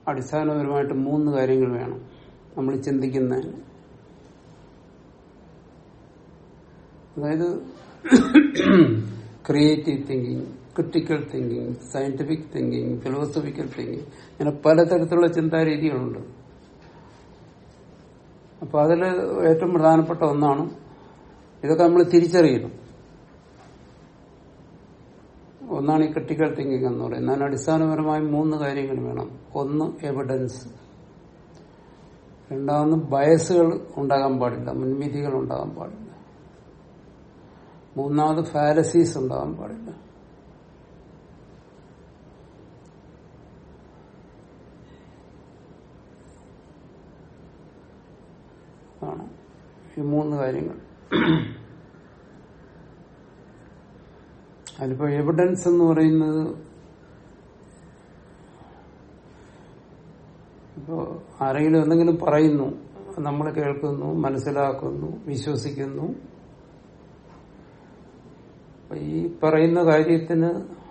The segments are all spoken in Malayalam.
അടിസ്ഥാനപരമായിട്ട് മൂന്ന് കാര്യങ്ങൾ വേണം നമ്മൾ ചിന്തിക്കുന്നതിന് അതായത് creative thinking critical thinking scientific thinking philosophical thinking ഇങ്ങനെ പലതരത്തിലുള്ള ചിന്താരീതികളുണ്ട് അപ്പൊ അതിൽ ഏറ്റവും പ്രധാനപ്പെട്ട ഒന്നാണ് ഇതൊക്കെ നമ്മൾ തിരിച്ചറിയണം ഒന്നാണ് ഈ ക്രിട്ടിക്കൽ തിങ്കിങ് എന്ന് പറയുന്നത് അതിന് അടിസ്ഥാനപരമായി മൂന്ന് കാര്യങ്ങൾ വേണം ഒന്ന് എവിഡൻസ് രണ്ടാമത് ബയസുകൾ ഉണ്ടാകാൻ പാടില്ല മുൻവിധികൾ ഉണ്ടാകാൻ പാടില്ല മൂന്നാമത് ഫാലസീസ് ഉണ്ടാകാൻ പാടില്ല ആണ് ഈ മൂന്ന് കാര്യങ്ങൾ അതിലിപ്പോ എവിഡൻസ് എന്ന് പറയുന്നത് ഇപ്പോ ആരെങ്കിലും എന്തെങ്കിലും പറയുന്നു നമ്മൾ കേൾക്കുന്നു മനസ്സിലാക്കുന്നു വിശ്വസിക്കുന്നു അപ്പൊ ഈ പറയുന്ന കാര്യത്തിന്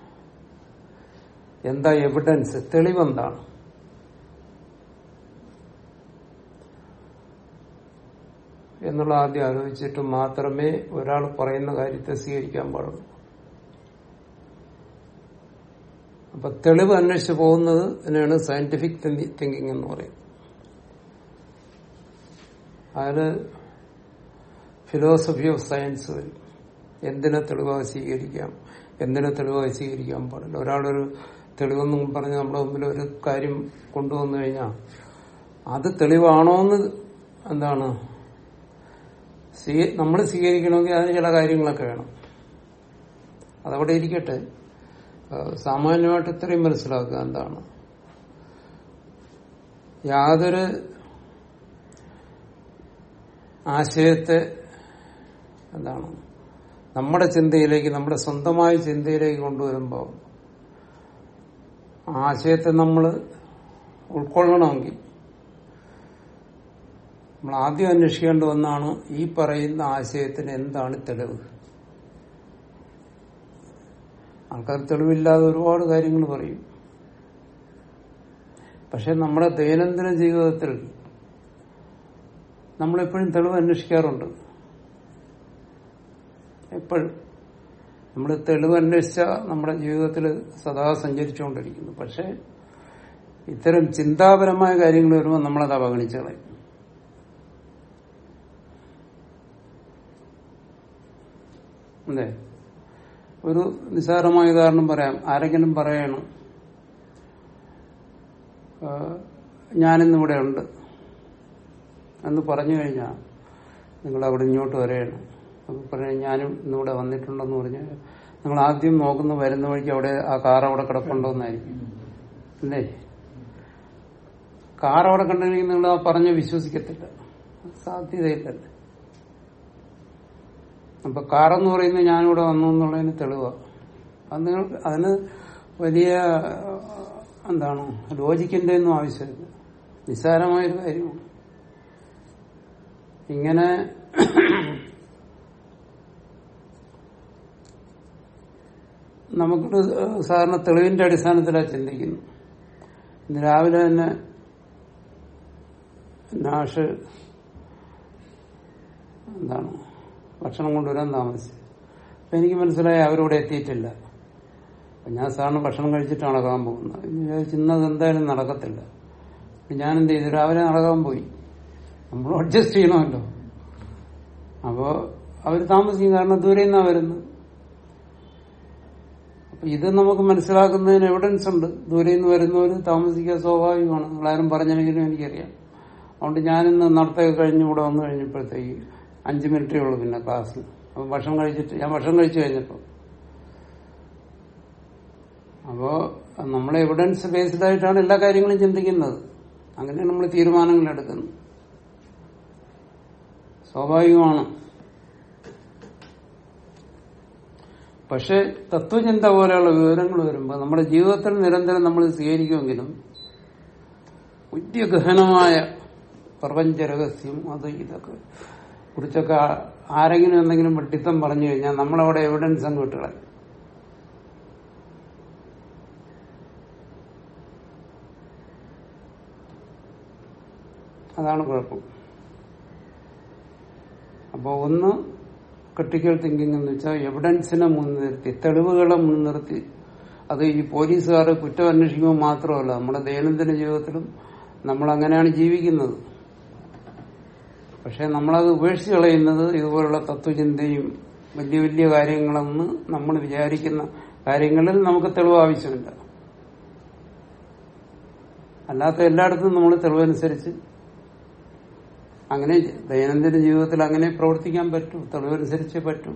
എന്താ എവിഡൻസ് തെളിവെന്താണ് എന്നുള്ള ആദ്യം ആലോചിച്ചിട്ട് മാത്രമേ ഒരാൾ പറയുന്ന കാര്യത്തെ സ്വീകരിക്കാൻ പാടുള്ളൂ അപ്പൊ തെളിവ് അന്വേഷിച്ച് പോകുന്നത് തന്നെയാണ് സയന്റിഫിക് തിങ്കിങ് എന്ന് പറയുന്നത് അതില് ഫിലോസഫി ഓഫ് സയൻസ് വരും എന്തിനെ തെളിവായി സ്വീകരിക്കാം എന്തിനെ തെളിവായി സ്വീകരിക്കാൻ പാടില്ല ഒരാളൊരു തെളിവെന്നും പറഞ്ഞ് നമ്മുടെ മുമ്പിൽ ഒരു കാര്യം കൊണ്ടുവന്നു കഴിഞ്ഞാൽ അത് തെളിവാണോ എന്ന് എന്താണ് നമ്മൾ സ്വീകരിക്കണമെങ്കിൽ അതിന് ചില കാര്യങ്ങളൊക്കെ വേണം അതവിടെ ഇരിക്കട്ടെ സാമാന്യമായിട്ട് ഇത്രയും മനസ്സിലാക്കുക എന്താണ് യാതൊരു ആശയത്തെ എന്താണ് നമ്മുടെ ചിന്തയിലേക്ക് നമ്മുടെ സ്വന്തമായ ചിന്തയിലേക്ക് കൊണ്ടുവരുമ്പോൾ ആശയത്തെ നമ്മൾ ഉൾക്കൊള്ളണമെങ്കിൽ നമ്മൾ ആദ്യം അന്വേഷിക്കേണ്ട ഒന്നാണ് ഈ പറയുന്ന ആശയത്തിന് എന്താണ് തെളിവ് ആൾക്കാർ തെളിവില്ലാതെ ഒരുപാട് കാര്യങ്ങൾ പറയും പക്ഷെ നമ്മുടെ ദൈനംദിന ജീവിതത്തിൽ നമ്മളെപ്പോഴും തെളിവ് അന്വേഷിക്കാറുണ്ട് എപ്പോഴും നമ്മൾ തെളിവ് അന്വേഷിച്ച നമ്മുടെ ജീവിതത്തിൽ സദാ സഞ്ചരിച്ചുകൊണ്ടിരിക്കുന്നു പക്ഷെ ഇത്തരം ചിന്താപരമായ കാര്യങ്ങൾ വരുമ്പോൾ നമ്മളത് അവഗണിച്ചു കളയും അല്ലേ ഒരു നിസ്സാരമായ ഉദാഹരണം പറയാം ആരെങ്കിലും പറയണം ഞാനിന്നിവിടെ ഉണ്ട് എന്ന് പറഞ്ഞു കഴിഞ്ഞാൽ നിങ്ങൾ അവിടെ ഇങ്ങോട്ട് വരെയാണ് അപ്പൊ പറയാം ഞാനും ഇന്നിവിടെ വന്നിട്ടുണ്ടെന്ന് പറഞ്ഞാൽ നിങ്ങൾ ആദ്യം നോക്കുന്ന വരുന്ന വഴിക്ക് അവിടെ ആ കാർ അവിടെ കിടപ്പുണ്ടോന്നായിരിക്കും അല്ലേ കാർ അവിടെ കണ്ടെങ്കിൽ നിങ്ങൾ ആ പറഞ്ഞ് വിശ്വസിക്കത്തില്ല സാധ്യതയില്ലല്ലേ അപ്പൊ കാറെന്ന് പറയുന്നത് ഞാനിവിടെ വന്നു എന്നുള്ളതിന് തെളിവാണ് അത് നിങ്ങൾ അതിന് വലിയ എന്താണ് ലോജിക്കിന്റെ ഒന്നും ആവശ്യമില്ല നിസ്സാരമായൊരു കാര്യമാണ് ഇങ്ങനെ നമുക്കൊരു സാധാരണ തെളിവിന്റെ അടിസ്ഥാനത്തിലാണ് ചിന്തിക്കുന്നു ഇന്ന് രാവിലെ തന്നെ നാഷ് എന്താണ് ഭക്ഷണം കൊണ്ടുവരാൻ താമസിച്ചു അപ്പൊ എനിക്ക് മനസ്സിലായി അവരിവിടെ എത്തിയിട്ടില്ല അപ്പൊ ഞാൻ സാറിന് ഭക്ഷണം കഴിച്ചിട്ട് നടക്കാൻ പോകുന്നത് വിചാരിച്ചു ഇന്നത് എന്തായാലും നടക്കത്തില്ല ഞാൻ എന്ത് ചെയ്തു രാവിലെ നടക്കാൻ പോയി നമ്മൾ അഡ്ജസ്റ്റ് ചെയ്യണമല്ലോ അപ്പോ അവര് താമസിക്കും കാരണം ദൂരെ നിന്നാ വരുന്നത് അപ്പൊ ഇത് നമുക്ക് മനസ്സിലാക്കുന്നതിന് എവിഡൻസ് ഉണ്ട് ദൂരെ നിന്ന് വരുന്നവര് താമസിക്കുക സ്വാഭാവികമാണ് നിങ്ങളാരും പറഞ്ഞെങ്കിലും എനിക്കറിയാം അതുകൊണ്ട് ഞാനിന്ന് നടത്തൊക്കെ കഴിഞ്ഞ് ഇവിടെ വന്നു കഴിഞ്ഞപ്പോഴത്തേക്ക് അഞ്ചു മിനിറ്റേ ഉള്ളൂ പിന്നെ ക്ലാസ്സിൽ അപ്പൊ ഭക്ഷണം കഴിച്ചിട്ട് ഞാൻ ഭക്ഷണം കഴിച്ചു കഴിഞ്ഞപ്പോ അപ്പോ നമ്മൾ എവിഡൻസ് ബേസ്ഡ് ആയിട്ടാണ് എല്ലാ കാര്യങ്ങളും ചിന്തിക്കുന്നത് അങ്ങനെയാണ് നമ്മൾ തീരുമാനങ്ങൾ എടുക്കുന്നത് സ്വാഭാവികമാണ് പക്ഷെ തത്വചിന്ത പോലെയുള്ള വിവരങ്ങൾ വരുമ്പോൾ നമ്മുടെ ജീവിതത്തിൽ നിരന്തരം നമ്മൾ സ്വീകരിക്കുമെങ്കിലും ഗഹനമായ പ്രപഞ്ച രഹസ്യം അത് ഇതൊക്കെ കുറിച്ചൊക്കെ ആരെങ്കിലും എന്തെങ്കിലും വെട്ടിത്തം പറഞ്ഞു കഴിഞ്ഞാൽ നമ്മളവിടെ എവിഡൻസ് അങ്ങ് വിട്ടുകളയും അതാണ് കുഴപ്പം അപ്പോൾ ഒന്ന് ക്രിട്ടിക്കൽ തിങ്കിങ് എന്ന് വെച്ചാൽ എവിഡൻസിനെ മുൻനിർത്തി തെളിവുകളെ മുൻനിർത്തി അത് ഈ പോലീസുകാർ കുറ്റം അന്വേഷിക്കുമ്പോൾ മാത്രമല്ല നമ്മുടെ ദൈനംദിന ജീവിതത്തിലും നമ്മൾ അങ്ങനെയാണ് ജീവിക്കുന്നത് പക്ഷെ നമ്മളത് ഉപേക്ഷിച്ച് കളയുന്നത് ഇതുപോലുള്ള തത്വചിന്തയും വലിയ വലിയ കാര്യങ്ങളെന്ന് നമ്മൾ വിചാരിക്കുന്ന കാര്യങ്ങളിൽ നമുക്ക് തെളിവ് ആവശ്യമില്ല അല്ലാത്ത എല്ലായിടത്തും നമ്മൾ തെളിവനുസരിച്ച് അങ്ങനെ ദൈനംദിന ജീവിതത്തിൽ അങ്ങനെ പ്രവർത്തിക്കാൻ പറ്റൂ തെളിവനുസരിച്ചേ പറ്റൂ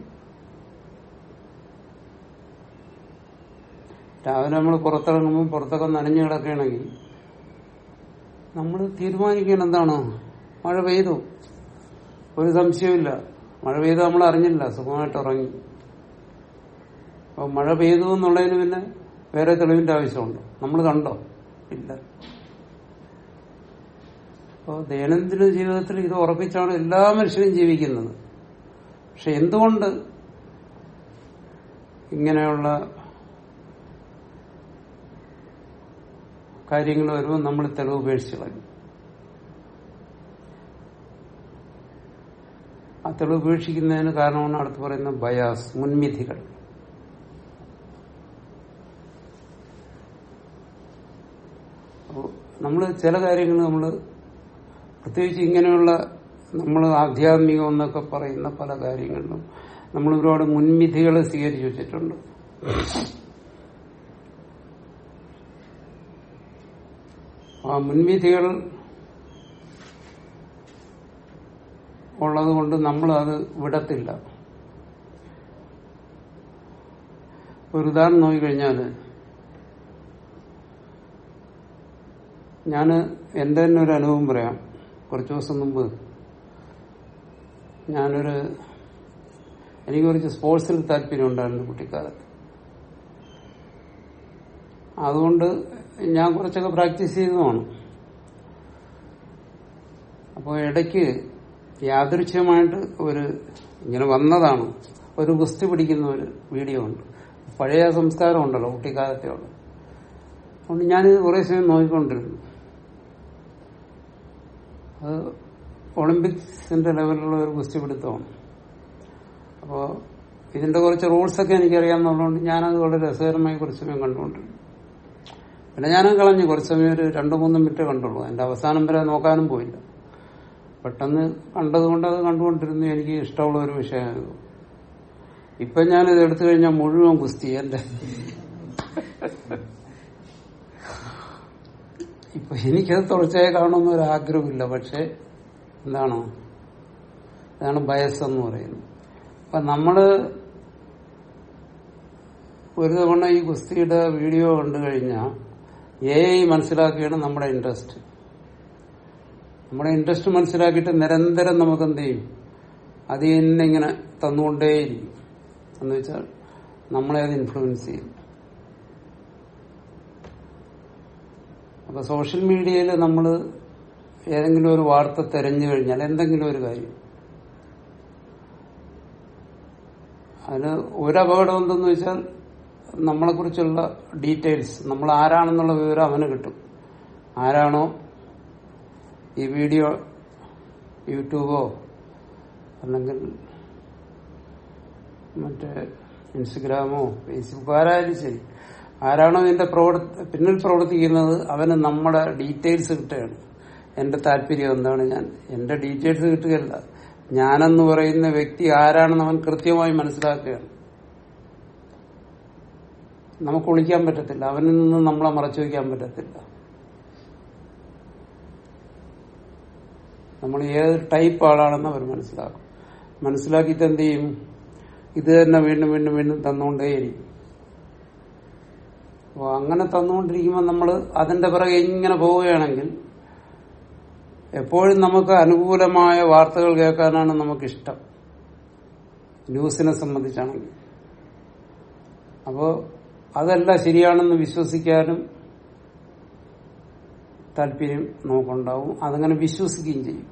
രാവിലെ നമ്മൾ പുറത്തിറങ്ങുമ്പോൾ പുറത്തൊക്കെ നനഞ്ഞു കിടക്കുകയാണെങ്കിൽ നമ്മൾ തീരുമാനിക്കണം എന്താണ് മഴ പെയ്തു ഒരു സംശയമില്ല മഴ പെയ്ത് നമ്മൾ അറിഞ്ഞില്ല സുഖമായിട്ട് ഉറങ്ങി അപ്പൊ മഴ പെയ്തു എന്നുള്ളതിന് പിന്നെ വേറെ തെളിവിന്റെ ആവശ്യമുണ്ടോ നമ്മൾ കണ്ടോ ഇല്ല അപ്പോൾ ദൈനംദിന ജീവിതത്തിൽ ഇത് ഉറപ്പിച്ചാണ് എല്ലാ മനുഷ്യരും ജീവിക്കുന്നത് പക്ഷെ എന്തുകൊണ്ട് ഇങ്ങനെയുള്ള കാര്യങ്ങൾ വരുമ്പോൾ നമ്മൾ തെളിവ് ഉപേക്ഷിച്ച് കളയും ആ തെളിവ് ഉപേക്ഷിക്കുന്നതിന് കാരണമാണ് അടുത്ത് പറയുന്ന ബയാസ് മുൻവിധികൾ നമ്മൾ ചില കാര്യങ്ങൾ നമ്മൾ പ്രത്യേകിച്ച് ഇങ്ങനെയുള്ള നമ്മൾ ആധ്യാത്മികം എന്നൊക്കെ പറയുന്ന പല കാര്യങ്ങളിലും നമ്മൾ ഒരുപാട് മുൻവിധികൾ സ്വീകരിച്ചു വെച്ചിട്ടുണ്ട് ആ മുൻവിധികൾ ഉള്ളത് കൊണ്ട് നമ്മൾ അത് വിടത്തില്ല ഒരു ഉദാഹരണം നോക്കിക്കഴിഞ്ഞാൽ ഞാൻ എന്റെ തന്നെ ഒരു അനുഭവം പറയാം കുറച്ചു ദിവസം മുമ്പ് ഞാനൊരു എനിക്ക് കുറച്ച് സ്പോർട്സിൽ താല്പര്യം ഉണ്ടായിരുന്നു കുട്ടിക്കാലത്ത് അതുകൊണ്ട് ഞാൻ കുറച്ചൊക്കെ പ്രാക്ടീസ് ചെയ്തതാണ് അപ്പോൾ ഇടയ്ക്ക് യാദൃച്ഛ്യമായിട്ട് ഒരു ഇങ്ങനെ വന്നതാണ് ഒരു ഗുസ്തി പിടിക്കുന്ന ഒരു വീഡിയോ ഉണ്ട് പഴയ സംസ്കാരം ഉണ്ടല്ലോ കുട്ടിക്കാലത്തെ ഉള്ള അതുകൊണ്ട് ഞാൻ കുറേ സമയം നോക്കിക്കൊണ്ടിരുന്നു അത് ഒളിമ്പിക്സിന്റെ ലെവലിലുള്ള ഒരു ഗുസ്തി പിടുത്തമാണ് അപ്പോൾ ഇതിന്റെ കുറച്ച് റൂൾസൊക്കെ എനിക്കറിയാമെന്നുള്ളതുകൊണ്ട് ഞാനത് വളരെ രസകരമായി കുറച്ച് സമയം കണ്ടുകൊണ്ടിരുന്നു പിന്നെ ഞാനും കളഞ്ഞു കുറച്ച് സമയം ഒരു രണ്ടു മൂന്ന് മിനിറ്റ് കണ്ടുള്ളൂ അതിന്റെ അവസാനം വരെ നോക്കാനും പോയില്ല പെട്ടെന്ന് കണ്ടതുകൊണ്ട് അത് കണ്ടുകൊണ്ടിരുന്നു എനിക്ക് ഇഷ്ടമുള്ള ഒരു വിഷയമായിരുന്നു ഇപ്പൊ ഞാനിത് എടുത്തു കഴിഞ്ഞാൽ മുഴുവൻ കുസ്തി എന്റെ ഇപ്പൊ എനിക്കത് തുടർച്ചയായി കാണുന്ന ഒരു ആഗ്രഹമില്ല പക്ഷെ എന്താണ് അതാണ് ബയസ് എന്ന് പറയുന്നത് അപ്പൊ നമ്മള് ഒരു തവണ ഈ കുസ്തിയുടെ വീഡിയോ കണ്ടു കഴിഞ്ഞാൽ എ ഐ മനസ്സിലാക്കിയാണ് നമ്മുടെ ഇൻട്രസ്റ്റ് നമ്മുടെ ഇൻട്രസ്റ്റ് മനസ്സിലാക്കിയിട്ട് നിരന്തരം നമുക്ക് എന്ത് ചെയ്യും അത് തന്നെ ഇങ്ങനെ തന്നുകൊണ്ടേയിരിക്കും എന്ന് വെച്ചാൽ നമ്മളെ അത് ഇൻഫ്ലുവൻസ് ചെയ്യും അപ്പൊ സോഷ്യൽ മീഡിയയിൽ നമ്മൾ ഏതെങ്കിലും ഒരു വാർത്ത തെരഞ്ഞു കഴിഞ്ഞാൽ എന്തെങ്കിലും ഒരു കാര്യം അതിന് ഒരു അപകടം എന്തെന്ന് വെച്ചാൽ നമ്മളെ കുറിച്ചുള്ള ഡീറ്റെയിൽസ് നമ്മൾ ആരാണെന്നുള്ള വിവരം അവന് കിട്ടും ആരാണോ ഈ വീഡിയോ യൂട്യൂബോ അല്ലെങ്കിൽ മറ്റേ ഇൻസ്റ്റഗ്രാമോ ഫേസ്ബുക്കോ ആരായാലും ശരി ആരാണോ ഇതിന്റെ പ്രവർത്തി പിന്നിൽ പ്രവർത്തിക്കുന്നത് അവന് നമ്മുടെ ഡീറ്റെയിൽസ് കിട്ടുകയാണ് എന്റെ താല്പര്യം എന്താണ് ഞാൻ എന്റെ ഡീറ്റെയിൽസ് കിട്ടുകയല്ല ഞാനെന്ന് പറയുന്ന വ്യക്തി ആരാണെന്ന് അവൻ കൃത്യമായി മനസ്സിലാക്കുകയാണ് നമുക്ക് ഒളിക്കാൻ പറ്റത്തില്ല അവനിൽ നിന്ന് നമ്മളെ മറച്ചു വയ്ക്കാൻ പറ്റത്തില്ല നമ്മൾ ഏത് ടൈപ്പ് ആളാണെന്ന് അവർ മനസ്സിലാക്കും മനസ്സിലാക്കിയിട്ട് എന്ത് ചെയ്യും ഇത് തന്നെ വീണ്ടും വീണ്ടും വീണ്ടും തന്നുകൊണ്ടേയിരിക്കും അപ്പോൾ അങ്ങനെ തന്നുകൊണ്ടിരിക്കുമ്പോൾ നമ്മൾ അതിന്റെ പിറകെ ഇങ്ങനെ പോവുകയാണെങ്കിൽ എപ്പോഴും നമുക്ക് അനുകൂലമായ വാർത്തകൾ കേൾക്കാനാണ് നമുക്കിഷ്ടം ന്യൂസിനെ സംബന്ധിച്ചാണെങ്കിൽ അപ്പോൾ അതല്ല ശരിയാണെന്ന് വിശ്വസിക്കാനും താല്പര്യം നമുക്കുണ്ടാവും അതങ്ങനെ വിശ്വസിക്കുകയും ചെയ്യും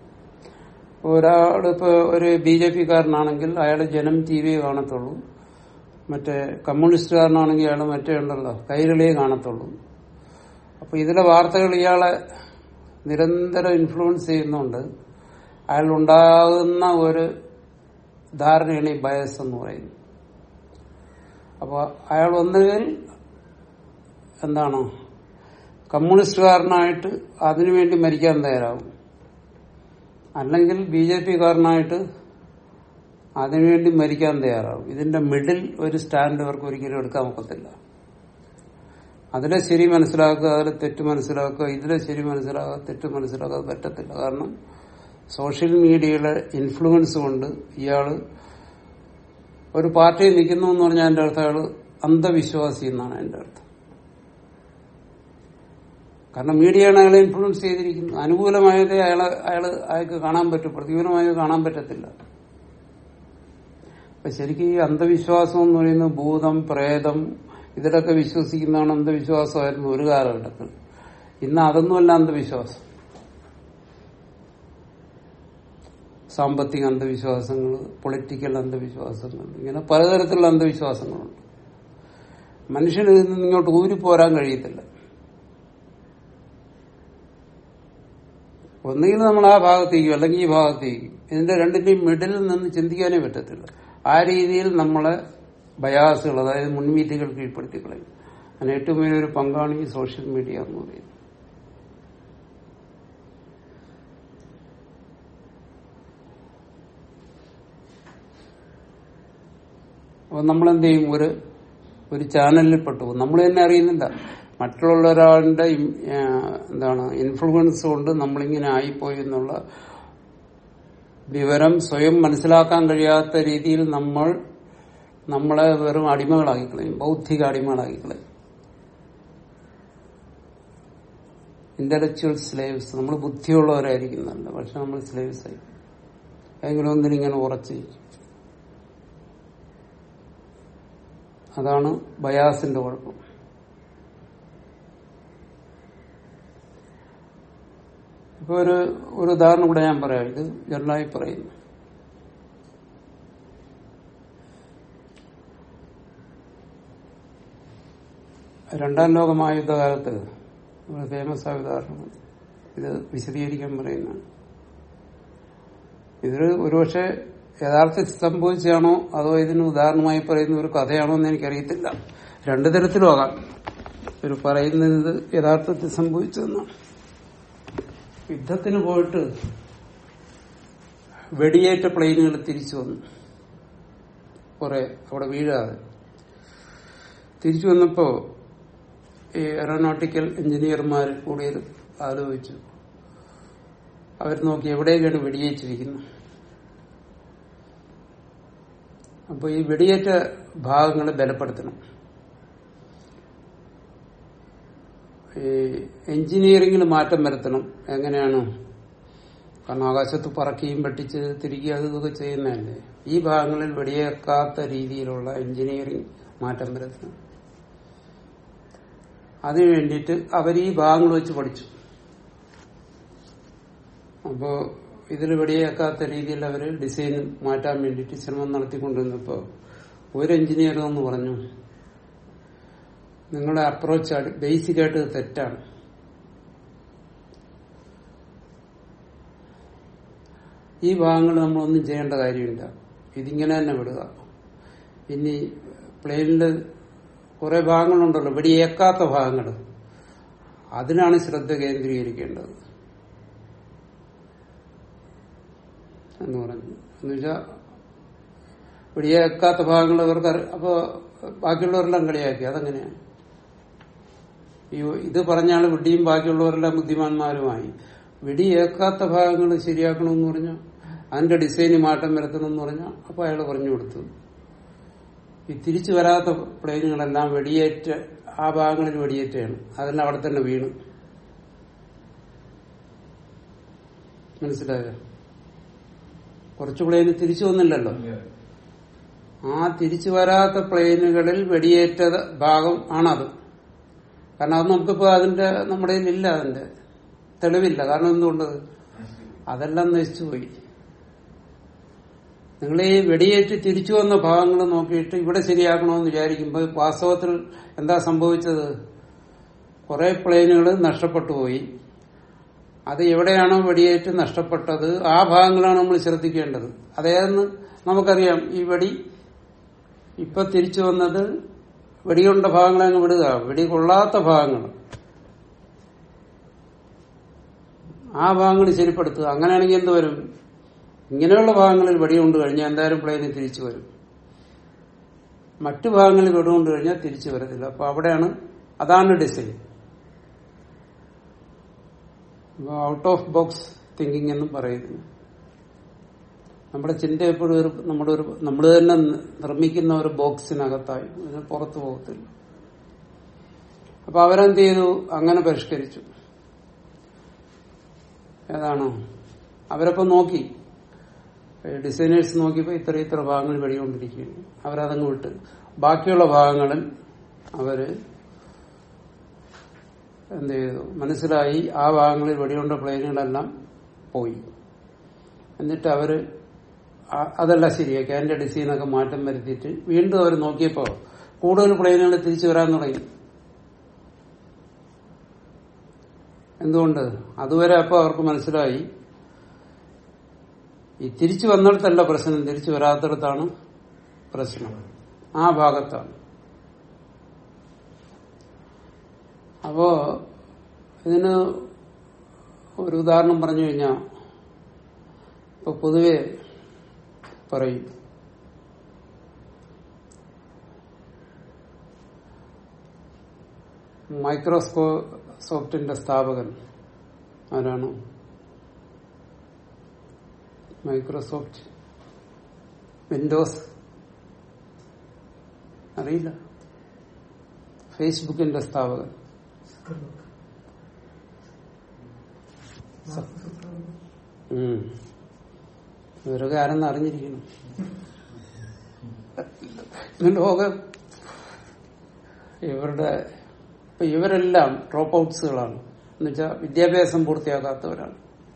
ഒരാൾ ഇപ്പൊ ഒരു ബി ജെ പിക്കാരനാണെങ്കിൽ അയാൾ ജനം ടി വി കാണത്തുള്ളൂ മറ്റേ കമ്മ്യൂണിസ്റ്റുകാരനാണെങ്കിൽ അയാൾ മറ്റേ ഉണ്ടല്ലോ കൈരളിയെ കാണത്തുള്ളൂ അപ്പൊ ഇതിലെ വാർത്തകൾ ഇയാളെ നിരന്തരം ഇൻഫ്ലുവൻസ് ചെയ്യുന്നുണ്ട് അയാൾ ഉണ്ടാകുന്ന ഒരു ധാരണയാണ് ഈ ബയസ് എന്ന് പറയുന്നത് അപ്പോൾ അയാൾ ഒന്നുകിൽ എന്താണ് കമ്മ്യൂണിസ്റ്റുകാരനായിട്ട് അതിനുവേണ്ടി മരിക്കാൻ തയ്യാറാവും അല്ലെങ്കിൽ ബി ജെ പി കാരനായിട്ട് അതിനുവേണ്ടി മരിക്കാൻ തയ്യാറാവും ഇതിന്റെ മിഡിൽ ഒരു സ്റ്റാൻഡ് അവർക്ക് ഒരിക്കലും എടുക്കാൻ ഒക്കത്തില്ല അതിലെ ശരി മനസ്സിലാക്കുക അതിലെ തെറ്റ് മനസ്സിലാക്കുക ഇതിലെ ശരി മനസ്സിലാക്കുക തെറ്റ് മനസ്സിലാക്കുക പറ്റത്തില്ല കാരണം സോഷ്യൽ മീഡിയയുടെ ഇൻഫ്ലുവൻസ് കൊണ്ട് ഇയാള് ഒരു പാർട്ടിയിൽ നിൽക്കുന്നു എന്ന് പറഞ്ഞാൽ എന്റെ അർത്ഥം അയാള് അന്ധവിശ്വാസി എന്നാണ് എന്റെ അർത്ഥം കാരണം മീഡിയയാണ് അയാളെ ഇൻഫ്ലുവൻസ് ചെയ്തിരിക്കുന്നത് അനുകൂലമായതേ അയാളെ അയാള് അയാൾക്ക് കാണാൻ പറ്റും പ്രതികൂലമായത് കാണാൻ പറ്റത്തില്ല അപ്പൊ ശരിക്കും ഈ അന്ധവിശ്വാസം എന്ന് പറയുന്നത് ഭൂതം പ്രേതം ഇതിലൊക്കെ വിശ്വസിക്കുന്നതാണ് അന്ധവിശ്വാസമായിരുന്നു ഒരു കാലഘട്ടത്തിൽ ഇന്ന് അതൊന്നുമല്ല അന്ധവിശ്വാസം സാമ്പത്തിക അന്ധവിശ്വാസങ്ങൾ പൊളിറ്റിക്കൽ അന്ധവിശ്വാസങ്ങൾ ഇങ്ങനെ പലതരത്തിലുള്ള അന്ധവിശ്വാസങ്ങളുണ്ട് മനുഷ്യന് ഇതിൽ നിന്ന് ഇങ്ങോട്ട് ഊരിപ്പോരാൻ കഴിയത്തില്ല ഒന്നുകിൽ നമ്മൾ ആ ഭാഗത്തേക്കും അല്ലെങ്കിൽ ഈ ഭാഗത്തേക്കും ഇതിന്റെ രണ്ടിന്റെയും മിഡിലിൽ നിന്ന് ചിന്തിക്കാനേ പറ്റത്തില്ല ആ രീതിയിൽ നമ്മളെ ബയാസുകൾ അതായത് മുൻവിധികൾ കീഴ്പ്പെടുത്തി കളയും അതിന് ഏറ്റവും വലിയൊരു പങ്കാണ് ഈ സോഷ്യൽ മീഡിയ എന്ന് പറയുന്നത് അപ്പൊ നമ്മളെന്ത് ചെയ്യും ഒരു ഒരു ചാനലിൽ പെട്ടു നമ്മൾ തന്നെ അറിയുന്നില്ല മറ്റുള്ള ഒരാളുടെ ഇം- ആ, എന്താണ് ഇൻഫ്ലുവൻസ് കൊണ്ട് നമ്മളിങ്ങനെ ആയിപ്പോയി എന്നുള്ള വിവരം സ്വയം മനസ്സിലാക്കാൻ കഴിയാത്ത രീതിയിൽ നമ്മൾ നമ്മളെ വെറും അടിമകളാക്കിക്കളയും ബൗദ്ധിക അടിമകളാക്കിക്കളയും ഇന്റലക്ച്വൽ സ്ലേവ്സ് നമ്മൾ ബുദ്ധിയുള്ളവരായിരിക്കുന്നല്ല പക്ഷെ നമ്മൾ സ്ലേവ്സ് ആയി എങ്കിലും ഒന്നിനിങ്ങനെ ഉറച്ചു അതാണ് ബയാസിന്റെ കുഴപ്പം ഇപ്പൊ ഒരു ഒരു ഉദാഹരണം കൂടെ ഞാൻ പറയാം ഇത് ജനറലായി പറയുന്നു രണ്ടാം ലോക മഹായുദ്ധകാലത്ത് ഒരു ഫേമസ് ആയ ഉദാഹരണം ഇത് വിശദീകരിക്കാൻ പറയുന്നതാണ് ഇത് ഒരുപക്ഷെ യഥാർത്ഥത്തിൽ സംഭവിച്ചാണോ അതോ ഇതിന് ഉദാഹരണമായി പറയുന്ന ഒരു കഥയാണോ എന്ന് എനിക്കറിയത്തില്ല രണ്ടു തരത്തിലും ആകാം ഒരു പറയുന്നത് ഇത് യഥാർത്ഥത്തിൽ സംഭവിച്ചതെന്നാണ് യുദ്ധത്തിന് പോയിട്ട് വെടിയേറ്റ പ്ലെയിനുകൾ തിരിച്ചു വന്നു കുറെ അവിടെ വീഴാതെ തിരിച്ചു വന്നപ്പോ ഈ എയറോനോട്ടിക്കൽ എഞ്ചിനീയർമാർ കൂടി ആലോചിച്ചു അവർ നോക്കി എവിടെയൊക്കെയാണ് വെടിയേറ്റിരിക്കുന്നത് അപ്പൊ ഈ വെടിയേറ്റ ഭാഗങ്ങളെ ബലപ്പെടുത്തണം ഈ എഞ്ചിനീയറിംഗിൽ മാറ്റം വരുത്തണം എങ്ങനെയാണ് കാരണം ആകാശത്ത് പറക്കുകയും വെട്ടിച്ച് തിരികെ അത് ഇതൊക്കെ ചെയ്യുന്നതല്ലേ ഈ ഭാഗങ്ങളിൽ വെടിയേക്കാത്ത രീതിയിലുള്ള എഞ്ചിനീയറിംഗ് മാറ്റം വരുത്തണം അതിനു വേണ്ടിയിട്ട് അവർ ഈ ഭാഗങ്ങൾ വെച്ച് പഠിച്ചു അപ്പോ ഇതിൽ വെടിയേക്കാത്ത രീതിയിൽ അവർ ഡിസൈൻ മാറ്റാൻ വേണ്ടിയിട്ട് ശ്രമം നടത്തിക്കൊണ്ടിരുന്നപ്പോ ഒരു എഞ്ചിനീയർ എന്ന് പറഞ്ഞു നിങ്ങളുടെ അപ്രോച്ച് ബേസിക് ആയിട്ട് ഇത് തെറ്റാണ് ഈ ഭാഗങ്ങൾ നമ്മളൊന്നും ചെയ്യേണ്ട കാര്യമില്ല ഇതിങ്ങനെ തന്നെ വിടുക ഇനി പ്ലെയിനില് കുറെ ഭാഗങ്ങളുണ്ടല്ലോ വെടിയേക്കാത്ത ഭാഗങ്ങൾ അതിനാണ് ശ്രദ്ധ കേന്ദ്രീകരിക്കേണ്ടത് എന്ന് പറഞ്ഞു എന്നുവെച്ചാ വെടിയേക്കാത്ത ഭാഗങ്ങൾ അവർക്ക് അറി- അപ്പൊ ബാക്കിയുള്ളവരെല്ലാം കളിയാക്കി അതെങ്ങനെയാണ് ഈ ഇത് പറഞ്ഞാൽ വെടിയും ബാക്കിയുള്ളവരെല്ലാം ബുദ്ധിമാന്മാരുമായി വെടിയേക്കാത്ത ഭാഗങ്ങൾ ശരിയാക്കണമെന്ന് പറഞ്ഞു അതിന്റെ ഡിസൈന് മാറ്റം വരുത്തണമെന്ന് പറഞ്ഞാൽ അപ്പൊ അയാൾ പറഞ്ഞു കൊടുത്തു ഈ തിരിച്ചു വരാത്ത പ്ലെയിനുകളെല്ലാം വെടിയേറ്റ് ആ ഭാഗങ്ങളിൽ വെടിയേറ്റാണ് അതെല്ലാം അവിടെ തന്നെ വീണു മനസ്സിലായോ കുറച്ച് പ്ലെയിന് തിരിച്ചു വന്നില്ലല്ലോ ആ തിരിച്ചു വരാത്ത പ്ലെയിനുകളിൽ വെടിയേറ്റ ഭാഗം ആണത് കാരണം അത് നമുക്കിപ്പോ അതിന്റെ നമ്മുടെ ഇല്ല അതിന്റെ തെളിവില്ല കാരണം എന്തുകൊണ്ട് അതെല്ലാം നശിച്ചുപോയി നിങ്ങൾ ഈ വെടിയേറ്റ് തിരിച്ചു വന്ന ഭാഗങ്ങൾ നോക്കിയിട്ട് ഇവിടെ ശരിയാക്കണമെന്ന് വിചാരിക്കുമ്പോൾ വാസ്തവത്തിൽ എന്താ സംഭവിച്ചത് കുറെ പ്ലെയിനുകൾ നഷ്ടപ്പെട്ടു പോയി അത് എവിടെയാണോ വെടിയേറ്റ് നഷ്ടപ്പെട്ടത് ആ ഭാഗങ്ങളാണ് നമ്മൾ ശ്രദ്ധിക്കേണ്ടത് അതേന്ന് നമുക്കറിയാം ഈ വെടി ഇപ്പൊ തിരിച്ചു വന്നത് വെടികൊണ്ട ഭാഗങ്ങളെ അങ്ങ് വിടുക വെടി കൊള്ളാത്ത ഭാഗങ്ങൾ ആ ഭാഗങ്ങൾ ശരിപ്പെടുത്തുക അങ്ങനെയാണെങ്കിൽ എന്ത് വരും ഇങ്ങനെയുള്ള ഭാഗങ്ങളിൽ വെടികൊണ്ട് കഴിഞ്ഞാൽ എന്തായാലും പ്ലെയിന് തിരിച്ചു വരും മറ്റു ഭാഗങ്ങളിൽ വെടികൊണ്ട് കഴിഞ്ഞാൽ തിരിച്ചു വരത്തില്ല അപ്പൊ അവിടെയാണ് അതാണ് design out of box thinking എന്നും പറയുന്നു നമ്മുടെ ചിന്ത എപ്പോഴും ഒരു നമ്മുടെ ഒരു നമ്മൾ തന്നെ നിർമ്മിക്കുന്ന ഒരു ബോക്സിനകത്തായി അതിന് പുറത്തു പോകത്തില്ല അപ്പൊ അവരെന്ത് ചെയ്തു അങ്ങനെ പരിഷ്കരിച്ചു ഏതാണ് അവരപ്പോ നോക്കി ഡിസൈനേഴ്സ് നോക്കിയപ്പോ ഇത്ര ഇത്ര ഭാഗങ്ങൾ വെടികൊണ്ടിരിക്കുകയാണ് അവരതങ്ങ് വിട്ട് ബാക്കിയുള്ള ഭാഗങ്ങളിൽ അവര് എന്ത് ചെയ്തു മനസ്സിലായി ആ ഭാഗങ്ങളിൽ വെടികൊണ്ട പ്ലെയിനുകളെല്ലാം പോയി എന്നിട്ട് അവര് ആ- അതല്ല ശരിയാക്കി അതിന്റെ ഡിസൈനൊക്കെ മാറ്റം വരുത്തിയിട്ട് വീണ്ടും അവർ നോക്കിയപ്പോ കൂടുതൽ പ്ലെയിനുകൾ തിരിച്ചു വരാൻ തുടങ്ങി എന്തുകൊണ്ട് അതുവരെ അപ്പൊ അവർക്ക് മനസ്സിലായി ഈ തിരിച്ചു വന്നിടത്തല്ല പ്രശ്നം തിരിച്ചു വരാത്തിടത്താണ് പ്രശ്നം ആ ഭാഗത്താണ് അപ്പോ ഇതിന് ഒരു ഉദാഹരണം പറഞ്ഞു കഴിഞ്ഞാൽ ഇപ്പൊ പൊതുവെ പറയും മൈക്രോസ്കോ സോഫ്റ്റിന്റെ സ്ഥാപകൻ ആരാണ് മൈക്രോസോഫ്റ്റ് വിൻഡോസ് അറിയില്ല ഫേസ്ബുക്കിന്റെ സ്ഥാപകൻ ഉം. ഇവരൊക്കെ ആരെന്ന് അറിഞ്ഞിരിക്കണം ലോകം ഇവരുടെ ഇപ്പൊ ഇവരെല്ലാം ഡ്രോപ്പ് ഔട്ട്സുകളാണ് എന്നുവെച്ചാൽ വിദ്യാഭ്യാസം പൂർത്തിയാക്കാത്തവരാണ്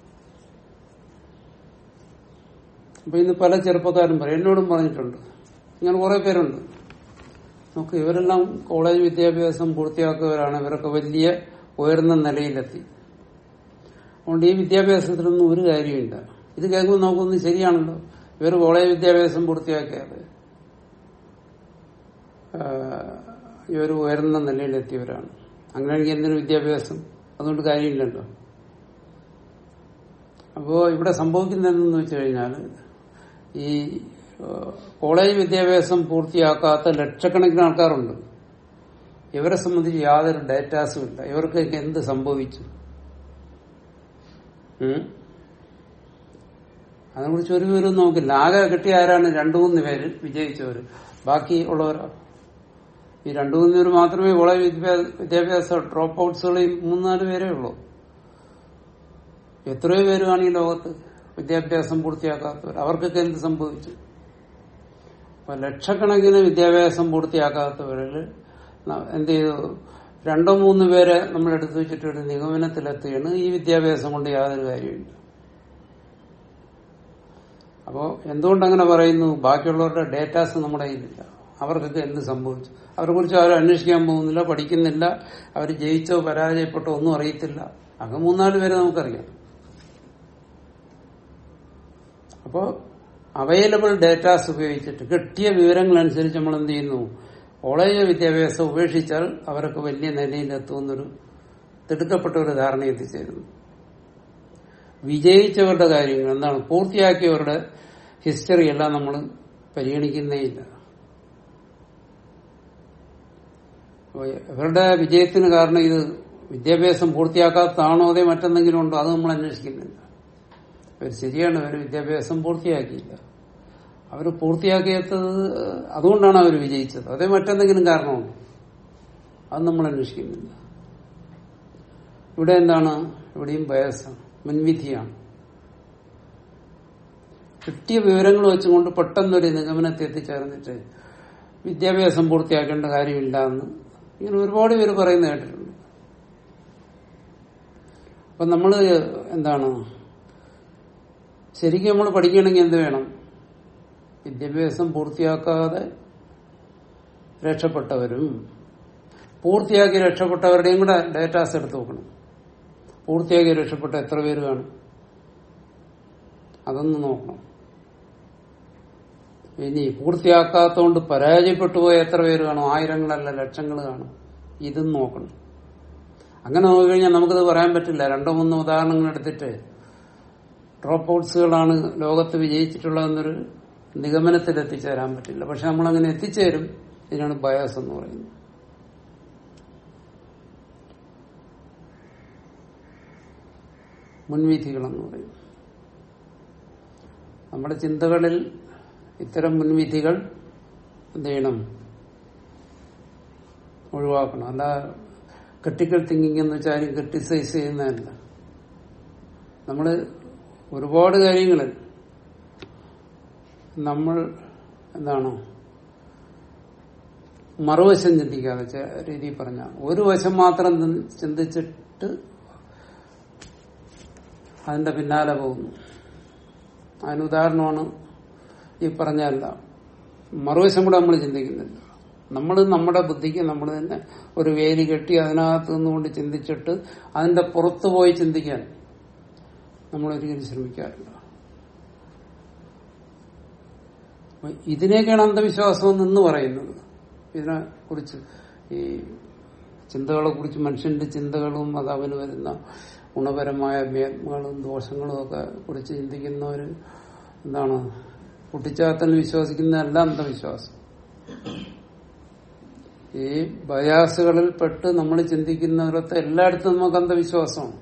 അപ്പൊ ഇന്ന് പല ചെറുപ്പക്കാരും പറയും എന്നോടും പറഞ്ഞിട്ടുണ്ട് ഇങ്ങനെ കുറെ പേരുണ്ട് നമുക്ക് ഇവരെല്ലാം കോളേജ് വിദ്യാഭ്യാസം പൂർത്തിയാക്കിയവരാണ് ഇവരൊക്കെ വലിയ ഉയർന്ന നിലയിലെത്തി അതുകൊണ്ട് ഈ വിദ്യാഭ്യാസത്തിലൊന്നും ഒരു കാര്യമില്ല ഇത് കേൾക്കുമ്പോൾ നമുക്കൊന്നും ശരിയാണല്ലോ ഇവർ കോളേജ് വിദ്യാഭ്യാസം പൂർത്തിയാക്കിയത് ഇവർ ഉയർന്ന നിലയിലെത്തിയവരാണ് അങ്ങനെയാണെങ്കിൽ എന്തിനു വിദ്യാഭ്യാസം അതുകൊണ്ട് കാര്യമില്ലല്ലോ അപ്പോ ഇവിടെ സംഭവിക്കുന്നതെന്ന് വെച്ച് കഴിഞ്ഞാൽ ഈ ഏഹ്, കോളേജ് വിദ്യാഭ്യാസം പൂർത്തിയാക്കാത്ത ലക്ഷക്കണക്കിന് ആൾക്കാരുണ്ട് ഇവരെ സംബന്ധിച്ച് യാതൊരു ഡേറ്റാസും ഇല്ല ഇവർക്ക് എന്ത് സംഭവിച്ചു ഉം? അതിനെക്കുറിച്ച് ഒരു വിവരവും നോക്കില്ല ആകെ കിട്ടിയ ആരാണ് രണ്ടു മൂന്ന് പേര് വിജയിച്ചവര് ബാക്കി ഉള്ളവരോ ഈ രണ്ടു മൂന്ന് പേര് മാത്രമേ കോളേജ് വിദ്യാഭ്യാ- വിദ്യാഭ്യാസ ഡ്രോപ്പ് ഔട്ട്സുകൾ മൂന്നാല് പേരേ ഉള്ളൂ എത്രയോ പേരാണ് ഈ ലോകത്ത് വിദ്യാഭ്യാസം പൂർത്തിയാക്കാത്തവർ അവർക്കൊക്കെ എന്ത് സംഭവിച്ചു അപ്പൊ ലക്ഷക്കണക്കിന് വിദ്യാഭ്യാസം പൂർത്തിയാക്കാത്തവരിൽ ന- എന്ത് ചെയ്തു രണ്ടോ മൂന്ന് പേരെ നമ്മൾ എടുത്തു വെച്ചിട്ട് ഒരു നിഗമനത്തിലെത്തുകയാണ് ഈ വിദ്യാഭ്യാസം കൊണ്ട് യാതൊരു കാര്യമില്ല അപ്പോ എന്തുകൊണ്ട് അങ്ങനെ പറയുന്നു ബാക്കിയുള്ളവരുടെ ഡേറ്റാസ് നമ്മുടെ കയ്യിലില്ല അവർക്കൊക്കെ എന്ത് സംഭവിച്ചു അവരെ കുറിച്ച് അവർ അന്വേഷിക്കാൻ പോകുന്നില്ല പഠിക്കുന്നില്ല അവർ ജയിച്ചോ പരാജയപ്പെട്ടോ ഒന്നും അറിയത്തില്ല അങ്ങ് മൂന്നാല് പേരെ നമുക്കറിയാം അപ്പോ അവൈലബിൾ ഡേറ്റാസ് ഉപയോഗിച്ചിട്ട് കിട്ടിയ വിവരങ്ങൾ അനുസരിച്ച് നമ്മൾ എന്ത് ചെയ്യുന്നു കോളേജ് വിദ്യാഭ്യാസം ഉപേക്ഷിച്ചാൽ അവരൊക്കെ വലിയ നിലയിലെത്തുമെന്നൊരു തിടുക്കപ്പെട്ട ഒരു ധാരണ എത്തിച്ചേരുന്നു വിജയിച്ചവരുടെ കാര്യങ്ങൾ എന്താണ് പൂർത്തിയാക്കിയവരുടെ ഹിസ്റ്ററി എല്ലാം നമ്മൾ പരിഗണിക്കുന്നേയില്ല അപ്പൊ ഇവരുടെ വിജയത്തിന് കാരണം ഇത് വിദ്യാഭ്യാസം പൂർത്തിയാക്കാത്തതാണോ അതേ മറ്റെന്തെങ്കിലും ഉണ്ടോ അത് നമ്മൾ അന്വേഷിക്കുന്നില്ല അവർ ശരിയാണ് അവർ വിദ്യാഭ്യാസം പൂർത്തിയാക്കിയില്ല അവർ പൂർത്തിയാക്കിയത് അതുകൊണ്ടാണ് അവർ വിജയിച്ചത് അതേ മറ്റെന്തെങ്കിലും കാരണമുണ്ടോ അത് നമ്മൾ അന്വേഷിക്കുന്നില്ല ഇവിടെ എന്താണ് ഇവിടെയും ബയസാണ് മുൻവിധിയാണ് കിട്ടിയ വിവരങ്ങൾ വെച്ചുകൊണ്ട് പെട്ടെന്നൊരു നിഗമനത്തെ എത്തിച്ചേർന്നിട്ട് വിദ്യാഭ്യാസം പൂർത്തിയാക്കേണ്ട കാര്യമില്ല എന്ന് ഇങ്ങനെ ഒരുപാട് പേര് പറയുന്ന കേട്ടിട്ടുണ്ട് അപ്പൊ നമ്മള് എന്താണ് ശരിക്കും നമ്മൾ പഠിക്കണമെങ്കിൽ എന്ത് വേണം വിദ്യാഭ്യാസം പൂർത്തിയാക്കാതെ രക്ഷപ്പെട്ടവരും പൂർത്തിയാക്കി രക്ഷപ്പെട്ടവരുടെയും കൂടെ ഡേറ്റാസ് എടുത്തു നോക്കണം പൂർത്തിയാക്കി രക്ഷപ്പെട്ട എത്ര പേര് കാണും അതൊന്ന് നോക്കണം ഇനി പൂർത്തിയാക്കാത്തോണ്ട് പരാജയപ്പെട്ടു പോയ എത്ര പേര് കാണും ആയിരങ്ങളല്ല ലക്ഷങ്ങൾ കാണും ഇതും നോക്കണം അങ്ങനെ നോക്കിക്കഴിഞ്ഞാൽ നമുക്കത് പറയാൻ പറ്റില്ല രണ്ടോ മൂന്നോ ഉദാഹരണങ്ങൾ എടുത്തിട്ട് ഡ്രോപ്പ് ഔട്ട്സുകളാണ് ലോകത്ത് വിജയിച്ചിട്ടുള്ളതെന്നൊരു നിഗമനത്തിൽ എത്തിച്ചേരാൻ പറ്റില്ല പക്ഷെ നമ്മളങ്ങനെ എത്തിച്ചേരും ഇതിനാണ് ബയാസ് എന്ന് പറയുന്നത് മുൻവിധികളെന്ന് പറയും നമ്മുടെ ചിന്തകളിൽ ഇത്തരം മുൻവിധികൾ എന്ത് ചെയ്യണം ഒഴിവാക്കണം അല്ല ക്രിട്ടിക്കൽ തിങ്കിങ് എന്ന് വെച്ചാൽ ആരും ക്രിട്ടിസൈസ് ചെയ്യുന്നതല്ല നമ്മൾ ഒരുപാട് കാര്യങ്ങളിൽ നമ്മൾ എന്താണ് മറുവശം ചിന്തിക്കാതെ ചെ- രീതിയിൽ പറഞ്ഞ ഒരു വശം മാത്രം ചിന്ത- ചിന്തിച്ചിട്ട് അതിന്റെ പിന്നാലെ പോകുന്നു അതിന് ഉദാഹരണമാണ് ഈ പറഞ്ഞല്ല മറുവശം കൂടെ നമ്മൾ ചിന്തിക്കുന്നില്ല നമ്മൾ നമ്മുടെ ബുദ്ധിക്ക് നമ്മൾ തന്നെ ഒരു വേലി കെട്ടി അതിനകത്ത് നിന്നുകൊണ്ട് ചിന്തിച്ചിട്ട് അതിന്റെ പുറത്തു പോയി ചിന്തിക്കാൻ നമ്മൾ ഒരിക്കലും ശ്രമിക്കാറില്ല അപ്പൊ ഇതിനെയൊക്കെയാണ് അന്ധവിശ്വാസം എന്ന് പറയുന്നത് ഇതിനെ കുറിച്ച് ഈ ചിന്തകളെ കുറിച്ച് മനുഷ്യന്റെ ചിന്തകളും അത് അവന് വരുന്ന ഗുണപരമായ മേന്മകളും ദോഷങ്ങളും ഒക്കെ കുറിച്ച് ചിന്തിക്കുന്നവർ എന്താണ് കുട്ടിച്ചാത്തൽ വിശ്വസിക്കുന്നതല്ല അന്ധവിശ്വാസം ഈ ബയാസുകളിൽ പെട്ട് നമ്മൾ ചിന്തിക്കുന്നിടത്ത് എല്ലായിടത്തും നമുക്ക് അന്ധവിശ്വാസമാണ്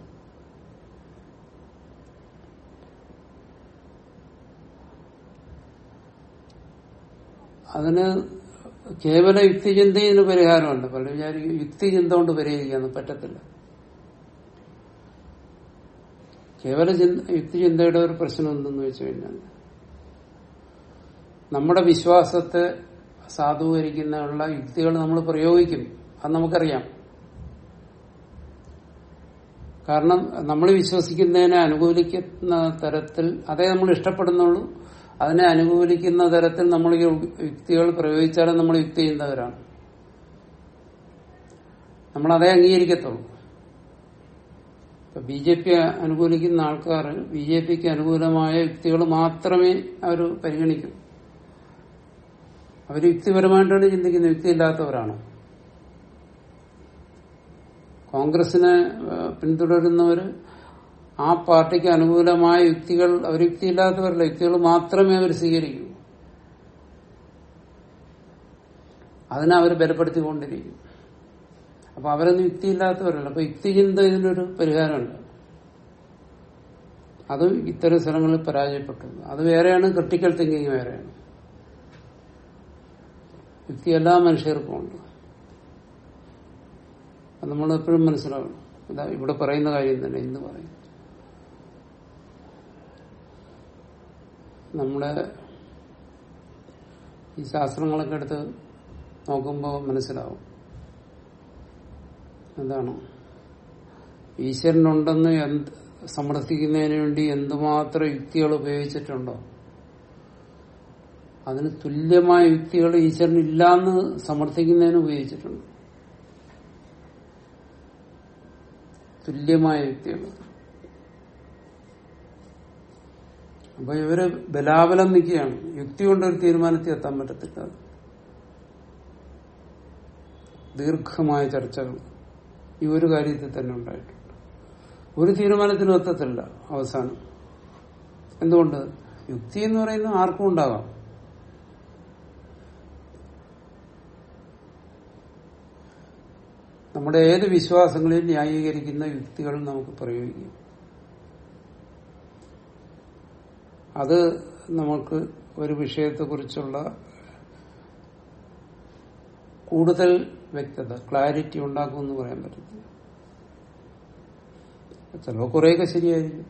അതിന് കേവല യുക്തിചിന്തയിന് പരിഹാരമുണ്ട് പലരും വിചാരിക്കും യുക്തിചിന്ത കൊണ്ട് പരിഹരിക്കാന്ന് പറ്റത്തില്ല കേവല ചിന്ത യുക്തിചിന്തയുടെ ഒരു പ്രശ്നം എന്തെന്ന് വെച്ച് കഴിഞ്ഞാൽ നമ്മുടെ വിശ്വാസത്തെ സാധൂകരിക്കുന്നതിനുള്ള യുക്തികൾ നമ്മൾ പ്രയോഗിക്കും അത് നമുക്കറിയാം കാരണം നമ്മൾ വിശ്വസിക്കുന്നതിനെ അനുകൂലിക്കുന്ന തരത്തിൽ അതേ നമ്മൾ ഇഷ്ടപ്പെടുന്നുള്ളൂ അതിനെ അനുകൂലിക്കുന്ന തരത്തിൽ നമ്മൾ ഈ യുക്തികൾ പ്രയോഗിച്ചാലും നമ്മൾ യുക്തി ചെയ്യുന്നവരാണ് നമ്മൾ അതേ അംഗീകരിക്കത്തുള്ളൂ ഇപ്പൊ ബി ജെ പി അനുകൂലിക്കുന്ന ആൾക്കാർ ബി ജെ പിക്ക് അനുകൂലമായ യുക്തികൾ മാത്രമേ അവർ പരിഗണിക്കൂ അവർ യുക്തിപരമായിട്ടാണ് ചിന്തിക്കുന്നത് യുക്തിയില്ലാത്തവരാണ് കോൺഗ്രസിനെ ഏഹ്, പിന്തുടരുന്നവർ ആ പാർട്ടിക്ക് അനുകൂലമായ യുക്തികൾ അവർ യുക്തിയില്ലാത്തവരല്ല യുക്തികൾ മാത്രമേ അവർ സ്വീകരിക്കൂ അതിനെ അവർ ബലപ്പെടുത്തിക്കൊണ്ടിരിക്കും അപ്പൊ അവരൊന്നും യുക്തിയില്ലാത്തവരല്ല അപ്പൊ യുക്തിചിന്ത ഇതിനൊരു പരിഹാരമുണ്ട് അത് ഇത്തരം സ്ഥലങ്ങളിൽ പരാജയപ്പെട്ടു അത് വേറെയാണ് ക്രിട്ടിക്കൽ തിങ്കിങ് വേറെയാണ് യുക്തി എല്ലാ മനുഷ്യർക്കും ഉണ്ട് അത് നമ്മൾ എപ്പോഴും മനസ്സിലാവണം ഇതാ ഇവിടെ പറയുന്ന കാര്യം തന്നെ ഇന്ന് പറയും നമ്മുടെ ഈ ശാസ്ത്രങ്ങളൊക്കെ എടുത്ത് നോക്കുമ്പോൾ മനസ്സിലാവും എന്താണ് ഈശ്വരനുണ്ടെന്ന് എന്ത് സമർത്ഥിക്കുന്നതിന് വേണ്ടി എന്തുമാത്രം യുക്തികൾ ഉപയോഗിച്ചിട്ടുണ്ടോ അതിന് തുല്യമായ യുക്തികൾ ഈശ്വരൻ ഇല്ലാന്ന് സമർത്ഥിക്കുന്നതിന് ഉപയോഗിച്ചിട്ടുണ്ട് തുല്യമായ യുക്തികൾ അപ്പൊ ഇവര് ബലാബലം നിൽക്കുകയാണ് യുക്തി കൊണ്ട് ഒരു തീരുമാനത്തിൽ എത്താൻ പറ്റത്തില്ല ദീർഘമായ ചർച്ചകൾ ഈ ഒരു കാര്യത്തിൽ തന്നെ ഉണ്ടായിട്ടുണ്ട് ഒരു തീരുമാനത്തിനും എത്തത്തില്ല അവസാനം എന്തുകൊണ്ട് യുക്തി എന്ന് പറയുന്നത് ആർക്കും ഉണ്ടാകാം നമ്മുടെ ഏത് വിശ്വാസങ്ങളെയും ന്യായീകരിക്കുന്ന യുക്തികൾ നമുക്ക് പ്രയോഗിക്കാം അത് നമുക്ക് ഒരു വിഷയത്തെക്കുറിച്ചുള്ള കൂടുതൽ വ്യക്തത ക്ലാരിറ്റി ഉണ്ടാക്കുമെന്ന് പറയാൻ പറ്റത്തില്ല ചിലപ്പോൾ കുറേയൊക്കെ ശരിയായിരിക്കും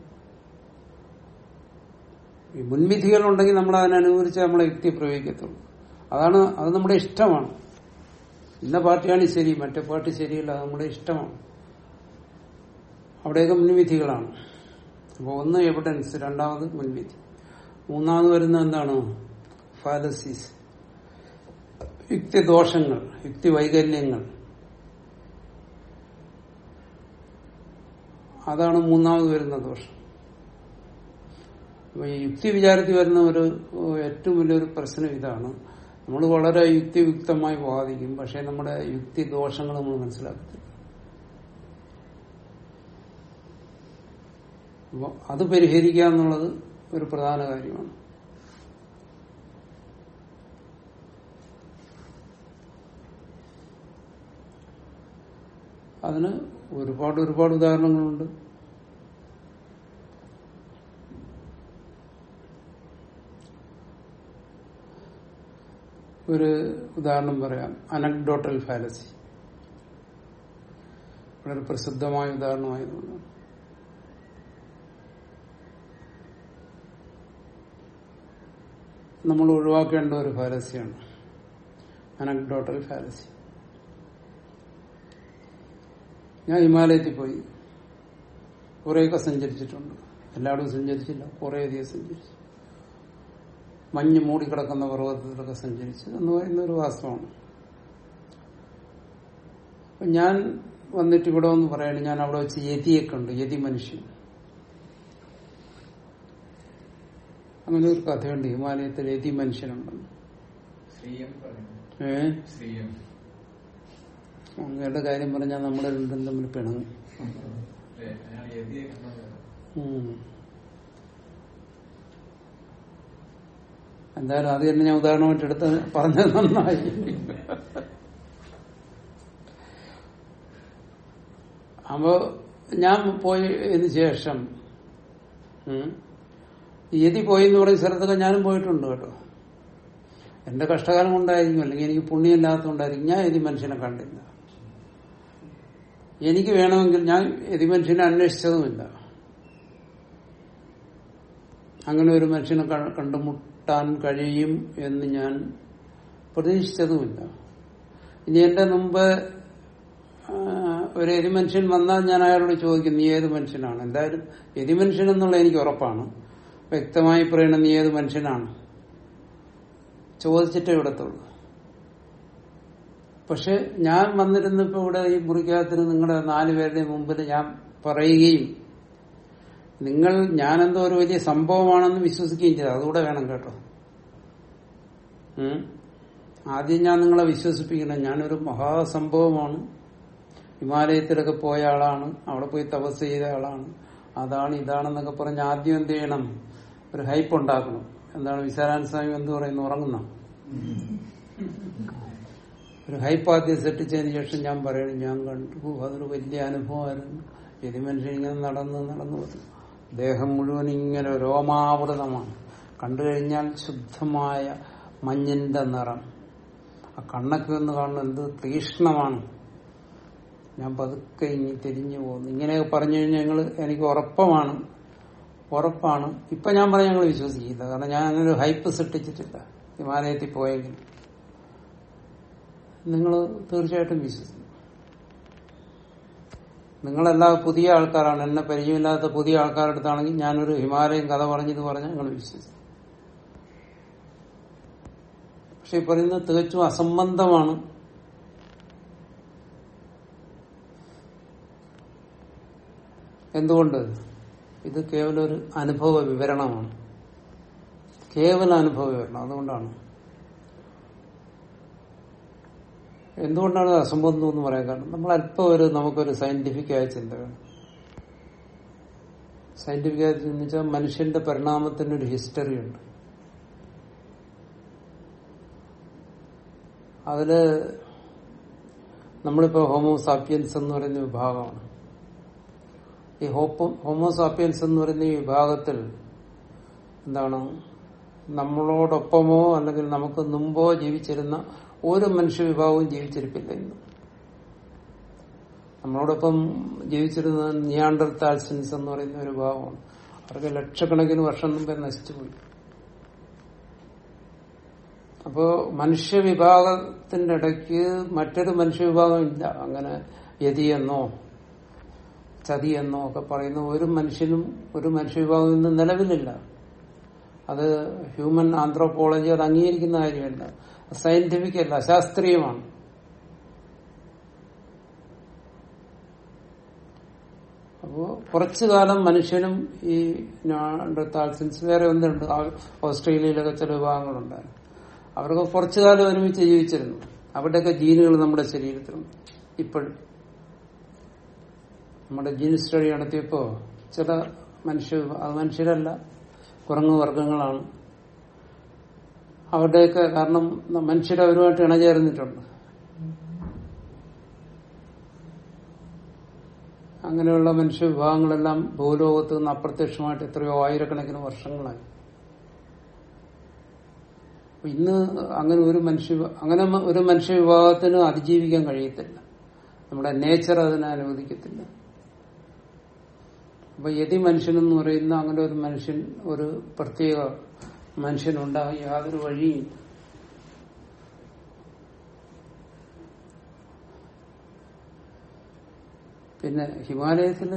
ഈ മുൻവിധികൾ ഉണ്ടെങ്കിൽ നമ്മൾ അതിനനുസരിച്ച് നമ്മളെ യുക്തി പ്രയോഗിക്കത്തുള്ളൂ അതാണ് അത് നമ്മുടെ ഇഷ്ടമാണ് ഇന്ന പാർട്ടിയാണ് ശരി മറ്റേ പാർട്ടി ശരിയല്ല അത് നമ്മുടെ ഇഷ്ടമാണ് അവിടെയൊക്കെ മുൻവിധികളാണ് അപ്പോൾ ഒന്ന് എവിഡൻസ് രണ്ടാമത് മുൻവിധി മൂന്നാമത് വരുന്ന എന്താണ് ഫാലസീസ് യുക്തിദോഷങ്ങൾ യുക്തി വൈകല്യങ്ങൾ അതാണ് മൂന്നാമത് വരുന്ന ദോഷം അപ്പൊ ഈ യുക്തി വിചാരത്തിൽ വരുന്ന ഒരു ഏറ്റവും വലിയൊരു പ്രശ്നം ഇതാണ് നമ്മൾ വളരെ യുക്തിയുക്തമായി വാദിക്കും പക്ഷെ നമ്മുടെ യുക്തി ദോഷങ്ങൾ നമ്മൾ മനസ്സിലാക്കത്തില്ല അപ്പൊ അത് പരിഹരിക്കുക എന്നുള്ളത് ഒരു പ്രധാന കാര്യമാണ് അതിന് ഒരുപാട് ഒരുപാട് ഉദാഹരണങ്ങളുണ്ട് ഒരു ഉദാഹരണം പറയാം അനക്ഡോട്ടൽ ഫാലസി വളരെ പ്രസിദ്ധമായ ഉദാഹരണമായതുകൊണ്ട് നമ്മൾ ഒഴിവാക്കേണ്ട ഒരു ഫാലസിയാണ് അനക്ഡോട്ടൽ ഫാലസി ഞാൻ ഹിമാലയത്തിൽ പോയി കുറേയൊക്കെ സഞ്ചരിച്ചിട്ടുണ്ട് എല്ലായിടവും സഞ്ചരിച്ചില്ല കുറേയധികം സഞ്ചരിച്ചു മഞ്ഞ് മൂടിക്കിടക്കുന്ന പർവ്വതത്തിലൊക്കെ സഞ്ചരിച്ചു എന്ന് പറയുന്ന ഒരു വാസ്തവമാണ് അപ്പൊ ഞാൻ വന്നിട്ട് ഇവിടെ ഒന്ന് പറയണ ഞാൻ അവിടെ വെച്ച് യതിയൊക്കെ ഉണ്ട് യതി മനുഷ്യൻ അങ്ങനെ ഒരു കഥയുണ്ട് ഹിമാലയത്തിൽ യതി മനുഷ്യനുണ്ടെന്ന് ശ്രീയം പറയുന്നു ഏഹ് ശ്രീയം അങ്ങയുടെ കാര്യം പറഞ്ഞാൽ നമ്മൾ രണ്ടും തമ്മിൽ പിണങ്ങും അല്ലേ അയാൾ യതിയെ കണ്ടത് ഉം. എന്തായാലും അത് തന്നെ ഞാൻ ഉദാഹരണമായിട്ട് എടുത്ത് പറഞ്ഞത് നന്നായി അപ്പോ ഞാൻ പോയതിനു ശേഷം ഉം, യതി പോയി എന്ന് പറയുന്ന സ്ഥലത്തൊക്കെ ഞാനും പോയിട്ടുണ്ട് കേട്ടോ എന്റെ കഷ്ടകാലം കൊണ്ടായിരിക്കും അല്ലെങ്കിൽ എനിക്ക് പുണ്യമില്ലാത്തതുകൊണ്ടായിരിക്കും ഞാൻ യതി മനുഷ്യനെ കണ്ടില്ല എനിക്ക് വേണമെങ്കിൽ ഞാൻ യതി മനുഷ്യനെ അന്വേഷിച്ചതുമില്ല അങ്ങനെ ഒരു മനുഷ്യനെ ക- കണ്ടുമുട്ടാൻ കഴിയും എന്ന് ഞാൻ പ്രതീക്ഷിച്ചതുമില്ല ഇനി എന്റെ മുമ്പ് ആ, ഒരു എതിമനുഷ്യൻ വന്നാൽ ഞാൻ അയാളോട് ചോദിക്കും നീ ഏത് മനുഷ്യനാണ് എന്തായാലും എതിമനുഷ്യൻ എന്നുള്ള എനിക്ക് ഉറപ്പാണ് വ്യക്തമായി പറയണം നീ ഏത് മനുഷ്യനാണ് ചോദിച്ചിട്ടേ ഇവിടത്തുള്ളൂ പക്ഷെ ഞാൻ വന്നിരുന്നപ്പോ ഇവിടെ ഈ മുറിക്കകത്തിന് നിങ്ങളുടെ നാലുപേരുടെ മുമ്പിൽ ഞാൻ പറയുകയും നിങ്ങൾ ഞാനെന്തോ ഒരു വലിയ സംഭവമാണെന്ന് വിശ്വസിക്കുകയും ചെയ്തു അതുകൂടെ വേണം കേട്ടോ ഉം. ആദ്യം ഞാൻ നിങ്ങളെ വിശ്വസിപ്പിക്കണം ഞാനൊരു മഹാസംഭവമാണ് ഹിമാലയത്തിലൊക്കെ പോയ ആളാണ് അവിടെ പോയി തപസ് ചെയ്ത ആളാണ് അതാണ് ഇതാണെന്നൊക്കെ പറഞ്ഞ് ആദ്യം എന്ത് ചെയ്യണം ഒരു ഹൈപ്പ് ഉണ്ടാക്കണം എന്താണ് വിശാലാനന്ദ സ്വാമി എന്ത് പറയുന്നു ഉറങ്ങുന്ന ഒരു ഹൈപ്പ് ആദ്യം സെറ്റിച്ചതിന് ശേഷം ഞാൻ പറയണം ഞാൻ കണ്ടു അതൊരു വലിയ അനുഭവമായിരുന്നു ഇത് മനുഷ്യൻ ഇങ്ങനെ നടന്ന് നടന്നു വന്നു. ദേഹം മുഴുവൻ ഇങ്ങനെ രോമാവൃതമാണ് കണ്ടു കഴിഞ്ഞാൽ ശുദ്ധമായ മഞ്ഞിന്റെ നിറം ആ കണ്ണൊക്കെ ഒന്ന് കാണുന്നത് എന്ത് തീഷ്ണമാണ് ഞാൻ പതുക്കെ ഇനി തിരിഞ്ഞു പോകുന്നു ഇങ്ങനെയൊക്കെ പറഞ്ഞു കഴിഞ്ഞാൽ ഞങ്ങൾ എനിക്ക് ഉറപ്പമാണ് ഉറപ്പാണ് ഇപ്പൊ ഞാൻ പറഞ്ഞ ഞങ്ങൾ വിശ്വസിക്കില്ല കാരണം ഞാൻ അങ്ങനെ ഒരു ഹൈപ്പ് സൃഷ്ടിച്ചിട്ടില്ല ഹിമാലയത്തിൽ പോയെങ്കിൽ നിങ്ങൾ തീർച്ചയായിട്ടും വിശ്വസിക്കും നിങ്ങളെല്ലാം പുതിയ ആൾക്കാരാണ് എന്നെ പരിചയമില്ലാത്ത പുതിയ ആൾക്കാരുടെ അടുത്താണെങ്കിൽ ഞാനൊരു ഹിമാലയം കഥ പറഞ്ഞത് പറഞ്ഞാൽ നിങ്ങൾ വിശ്വസിക്കും പക്ഷെ ഈ പറയുന്നത് തികച്ചും അസംബന്ധമാണ് എന്തുകൊണ്ട് ഇത് കേവലം ഒരു അനുഭവ വിവരണമാണ് കേവല അനുഭവ വിവരണം അതുകൊണ്ടാണ് എന്തുകൊണ്ടാണ് ഇത് അസംബന്ധം എന്ന് പറയാൻ കാരണം നമ്മൾ അല്പം ഒരു നമുക്കൊരു സയന്റിഫിക് ആയ ചിന്ത വേണം സയന്റിഫിക് ആയ ചിന്ത വെച്ചാൽ മനുഷ്യന്റെ പരിണാമത്തിന് ഒരു ഹിസ്റ്ററി ഉണ്ട് അതില് നമ്മളിപ്പോ ഹോമോസാപ്പിയൻസ് എന്ന് പറയുന്ന വിഭാഗമാണ് ഈ ഹോപ്പോ- ഹോമോസാപ്പിയൻസ് എന്ന് പറയുന്ന ഈ വിഭാഗത്തിൽ എന്താണ് നമ്മളോടൊപ്പമോ അല്ലെങ്കിൽ നമുക്ക് മുമ്പോ ജീവിച്ചിരുന്ന ഒരു മനുഷ്യ വിഭാഗവും ജീവിച്ചിരിപ്പില്ല ഇന്ന് നമ്മളോടൊപ്പം ജീവിച്ചിരുന്ന നിയാണ്ടർത്താൽസിൻസ് എന്ന് പറയുന്ന ഒരു വിഭാഗമാണ് അവർക്ക് ലക്ഷക്കണക്കിന് വർഷം മുമ്പേ നശിച്ചുപോയി അപ്പോ മനുഷ്യ വിഭാഗത്തിന്റെ ഇടയ്ക്ക് മറ്റൊരു മനുഷ്യ വിഭാഗം ഇല്ല അങ്ങനെ യതിയെന്നോ ചതിയെന്നോ ഒക്കെ പറയുന്ന ഒരു മനുഷ്യനും ഒരു മനുഷ്യ വിഭാഗം ഇന്ന് നിലവിലില്ല അത് ഹ്യൂമൻ ആന്ത്രോപോളജി അത് അംഗീകരിക്കുന്ന കാര്യമല്ല സയന്റിഫിക് അല്ല ശാസ്ത്രീയമാണ് അപ്പോ കുറച്ചു കാലം മനുഷ്യനും ഈ താൽസിൻസ് വേറെ എന്തുണ്ട് ആ- ഓസ്ട്രേലിയയിലൊക്കെ ചില വിഭാഗങ്ങളുണ്ടായിരുന്നു അവരൊക്കെ കുറച്ചു കാലം ഒരുമിച്ച് ജീവിച്ചിരുന്നു അവരുടെയൊക്കെ ജീനുകൾ നമ്മുടെ ശരീരത്തിലുണ്ട് ഇപ്പോഴും നമ്മുടെ ജീൻ സ്റ്റഡി നടത്തിയപ്പോ ചില മനുഷ്യ അത് മനുഷ്യരല്ല കുറങ്ങ് വർഗങ്ങളാണ് അവരുടെയൊക്കെ കാരണം മനുഷ്യർ അവരുമായിട്ട് ഇണചേർന്നിട്ടുണ്ട് അങ്ങനെയുള്ള മനുഷ്യ വിഭാഗങ്ങളെല്ലാം ഭൂലോകത്ത് നിന്ന് അപ്രത്യക്ഷമായിട്ട് എത്രയോ ആയിരക്കണക്കിന് വർഷങ്ങളായി അപ്പൊ ഇന്ന് അങ്ങനെ ഒരു മനുഷ്യ അങ്ങനെ ഒരു മനുഷ്യ വിഭാഗത്തിന് അതിജീവിക്കാൻ കഴിയത്തില്ല നമ്മുടെ നേച്ചർ അതിനെ അനുവദിക്കത്തില്ല അപ്പൊ യതി മനുഷ്യൻ എന്ന് പറയുന്ന അങ്ങനെ ഒരു മനുഷ്യൻ ഒരു പ്രത്യേക മനുഷ്യനുണ്ടാകാൻ യാതൊരു വഴിയും പിന്നെ ഹിമാലയത്തില്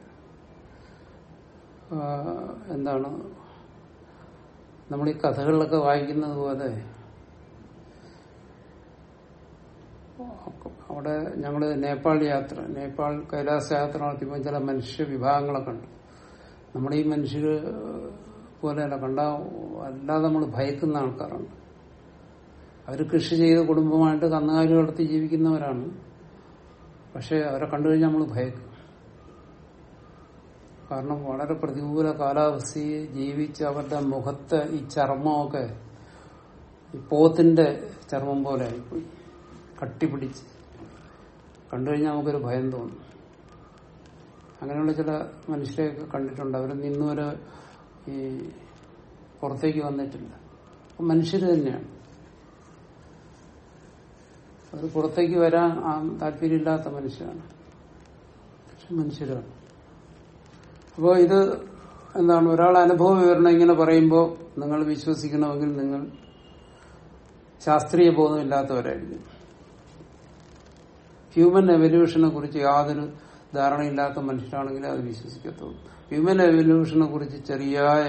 ആ, എന്താണ് നമ്മൾ ഈ കഥകളിലൊക്കെ വായിക്കുന്നത് പോലെ അവിടെ ഞങ്ങള് നേപ്പാൾ യാത്ര നേപ്പാൾ കൈലാസ യാത്ര നടത്തിയപ്പോൾ ചില മനുഷ്യ വിഭാഗങ്ങളൊക്കെ ഉണ്ട് നമ്മുടെ ഈ മനുഷ്യര് പോലെയല്ല കണ്ട അല്ലാതെ നമ്മൾ ഭയക്കുന്ന ആൾക്കാരുണ്ട് അവർ കൃഷി ചെയ്ത കുടുംബമായിട്ട് കന്നുകാലി വളർത്തി ജീവിക്കുന്നവരാണ് പക്ഷെ അവരെ കണ്ടു കഴിഞ്ഞാൽ നമ്മൾ ഭയക്കും കാരണം വളരെ പ്രതികൂല കാലാവസ്ഥയെ ജീവിച്ച് അവരുടെ മുഖത്തെ ഈ ചർമ്മമൊക്കെ ഈ പോത്തിന്റെ ചർമ്മം പോലെ ആയിപ്പോയി കട്ടിപിടിച്ച് കണ്ടു കഴിഞ്ഞാൽ നമുക്കൊരു ഭയം തോന്നും അങ്ങനെയുള്ള ചില മനുഷ്യരെയൊക്കെ കണ്ടിട്ടുണ്ട് അവരൊന്നും ഇന്നുവരെ ഈ പുറത്തേക്ക് വന്നിട്ടില്ല അപ്പൊ മനുഷ്യർ തന്നെയാണ് അവർ പുറത്തേക്ക് വരാൻ ആ താല്പര്യമില്ലാത്ത മനുഷ്യരാണ് പക്ഷെ മനുഷ്യരാണ് അപ്പോൾ ഇത് എന്താണ് ഒരാൾ അനുഭവ വിവരണം ഇങ്ങനെ പറയുമ്പോൾ നിങ്ങൾ വിശ്വസിക്കണമെങ്കിൽ നിങ്ങൾ ശാസ്ത്രീയ ബോധമില്ലാത്തവരായിരിക്കും ഹ്യൂമൻ എവല്യൂഷനെ കുറിച്ച് യാതൊരു ധാരണയില്ലാത്ത മനുഷ്യരാണെങ്കിൽ അത് വിശ്വസിക്കത്തുള്ളൂ ഹ്യൂമൻ എവല്യൂഷനെ കുറിച്ച് ചെറിയായ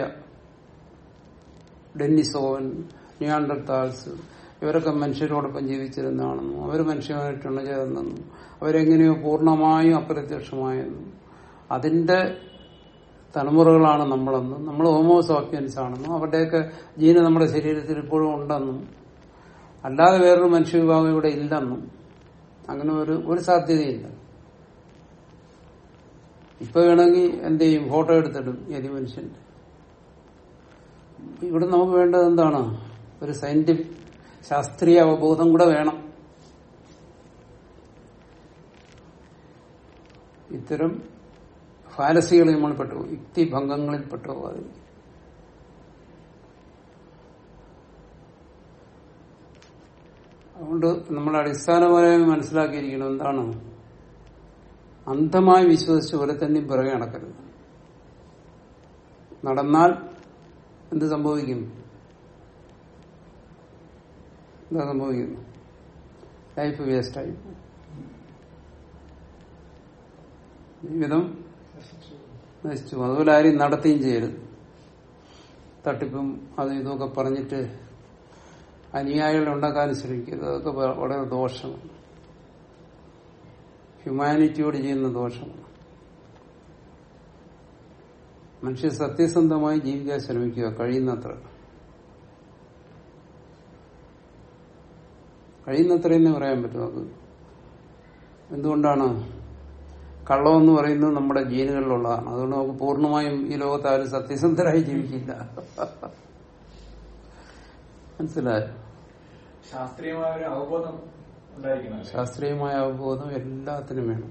ഡെന്നിസോവൻ നിയാണ്ടർത്താൽസ് ഇവരൊക്കെ മനുഷ്യരോടൊപ്പം ജീവിച്ചിരുന്നതാണെന്നും അവർ മനുഷ്യമായിട്ടാണ് ചേർന്നെന്നും അവരെങ്ങനെയോ പൂർണ്ണമായും അപ്രത്യക്ഷമായെന്നും അതിന്റെ തലമുറകളാണ് നമ്മളെന്നും നമ്മൾ ഹോമോസോപ്പിയൻസ് ആണെന്നും അവരുടെയൊക്കെ ജീന് നമ്മുടെ ശരീരത്തിൽ ഇപ്പോഴും ഉണ്ടെന്നും അല്ലാതെ വേറൊരു മനുഷ്യ വിഭാഗം ഇവിടെ ഇല്ലെന്നും അങ്ങനെ ഒരു ഒരു സാധ്യതയില്ല ഇപ്പൊ വേണമെങ്കിൽ എന്ത് ചെയ്യും ഫോട്ടോ എടുത്തിടും ഏതി മനുഷ്യന്റെ ഇവിടെ നമുക്ക് വേണ്ടത് എന്താണ് ഒരു സയന്റിഫിക് ശാസ്ത്രീയ അവബോധം കൂടെ വേണം ഇത്തരം ഫാലസികളിൽ നമ്മൾ പെട്ടുപോകും യുക്തിഭംഗങ്ങളിൽ പെട്ടുപോകാതെ അതുകൊണ്ട് നമ്മൾ അടിസ്ഥാനപരമായി മനസ്സിലാക്കിയിരിക്കണം എന്താണ് അന്ധമായി വിശ്വസിച്ച് പോലെ തന്നെ പിറകെ നടക്കരുത് നടന്നാൽ എന്ത് സംഭവിക്കും എന്താ സംഭവിക്കുന്നു ലൈഫ് വേസ്റ്റായി പോകും. ജീവിതം നശിച്ചു പോകും. അതുപോലെ ആരും നടത്തുകയും ചെയ്യരുത് തട്ടിപ്പും അതും ഇതൊക്കെ പറഞ്ഞിട്ട് അനുയായികളെ ഉണ്ടാക്കാൻ ശ്രമിക്കരുത് അതൊക്കെ വ- വളരെ ദോഷമാണ് ഹ്യൂമാനിറ്റിയോട് ചെയ്യുന്ന ദോഷമാണ് മനുഷ്യ സത്യസന്ധമായി ജീവിക്കാൻ ശ്രമിക്കുക കഴിയുന്നത്ര കഴിയുന്നത്രയെന്നേ പറയാൻ പറ്റും അത് എന്തുകൊണ്ടാണ് കള്ളം എന്ന് പറയുന്നത് നമ്മുടെ ജീനുകളിലുള്ളതാണ് അതുകൊണ്ട് നമുക്ക് പൂർണ്ണമായും ഈ ലോകത്ത് ആരും സത്യസന്ധരായി ജീവിക്കില്ല മനസ്സിലായോ ശാസ്ത്രീയമായ ഒരു അവബോധം ഉണ്ടായിരിക്കണം അല്ലേ? ശാസ്ത്രീയമായ അവബോധം എല്ലാത്തിനും വേണം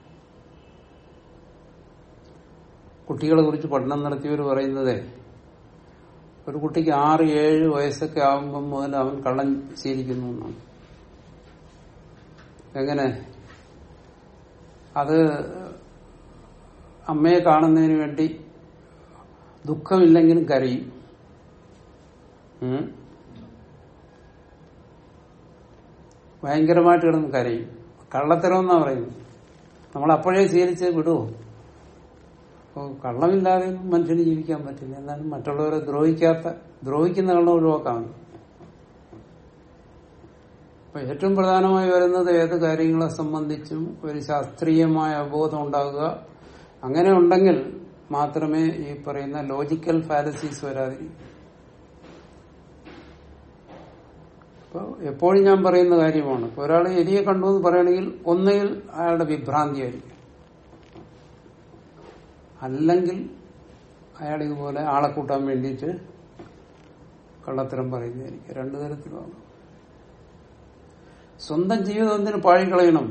കുട്ടികളെ കുറിച്ച് പഠനം നടത്തിയവർ പറയുന്നതേ ഒരു കുട്ടിക്ക് ആറ് ഏഴ് വയസ്സൊക്കെ ആകുമ്പം മുതൽ അവൻ കള്ളൻ ശീലിക്കുന്നു എന്നാണ് എങ്ങനെ അത് അമ്മയെ കാണുന്നതിന് വേണ്ടി ദുഃഖമില്ലെങ്കിലും കരയും ഉം. ഭയങ്കരമായിട്ട് കിടന്ന് കരയും കള്ളത്തരം എന്നാ പറയുന്നത് നമ്മൾ അപ്പോഴേ ശീലിച്ച് വിടുവോ അപ്പോൾ കള്ളമില്ലാതെ മനുഷ്യന് ജീവിക്കാൻ പറ്റില്ല എന്നാലും മറ്റുള്ളവരെ ദ്രോഹിക്കാത്ത ദ്രോഹിക്കുന്ന കള്ളം ഒഴിവാക്കാം അപ്പൊ ഏറ്റവും പ്രധാനമായി വരുന്നത് ഏത് കാര്യങ്ങളെ സംബന്ധിച്ചും ഒരു ശാസ്ത്രീയമായ അവബോധം ഉണ്ടാകുക അങ്ങനെ ഉണ്ടെങ്കിൽ മാത്രമേ ഈ പറയുന്ന ലോജിക്കൽ ഫാലസീസ് വരാതിരിക്കൂ അപ്പൊ എപ്പോഴും ഞാൻ പറയുന്ന കാര്യമാണ് ഇപ്പൊ ഒരാൾ എലിയെ കണ്ടു എന്ന് പറയണമെങ്കിൽ ഒന്നുകിൽ അയാളുടെ വിഭ്രാന്തിയായിരിക്കും അല്ലെങ്കിൽ അയാൾ ഇതുപോലെ ആളെ കൂട്ടാൻ വേണ്ടിയിട്ട് കള്ളത്തരം പറയുന്നതായിരിക്കും രണ്ടു തരത്തിലുമാണ് സ്വന്തം ജീവിതം എന്തിനു പാഴിക്കളയണം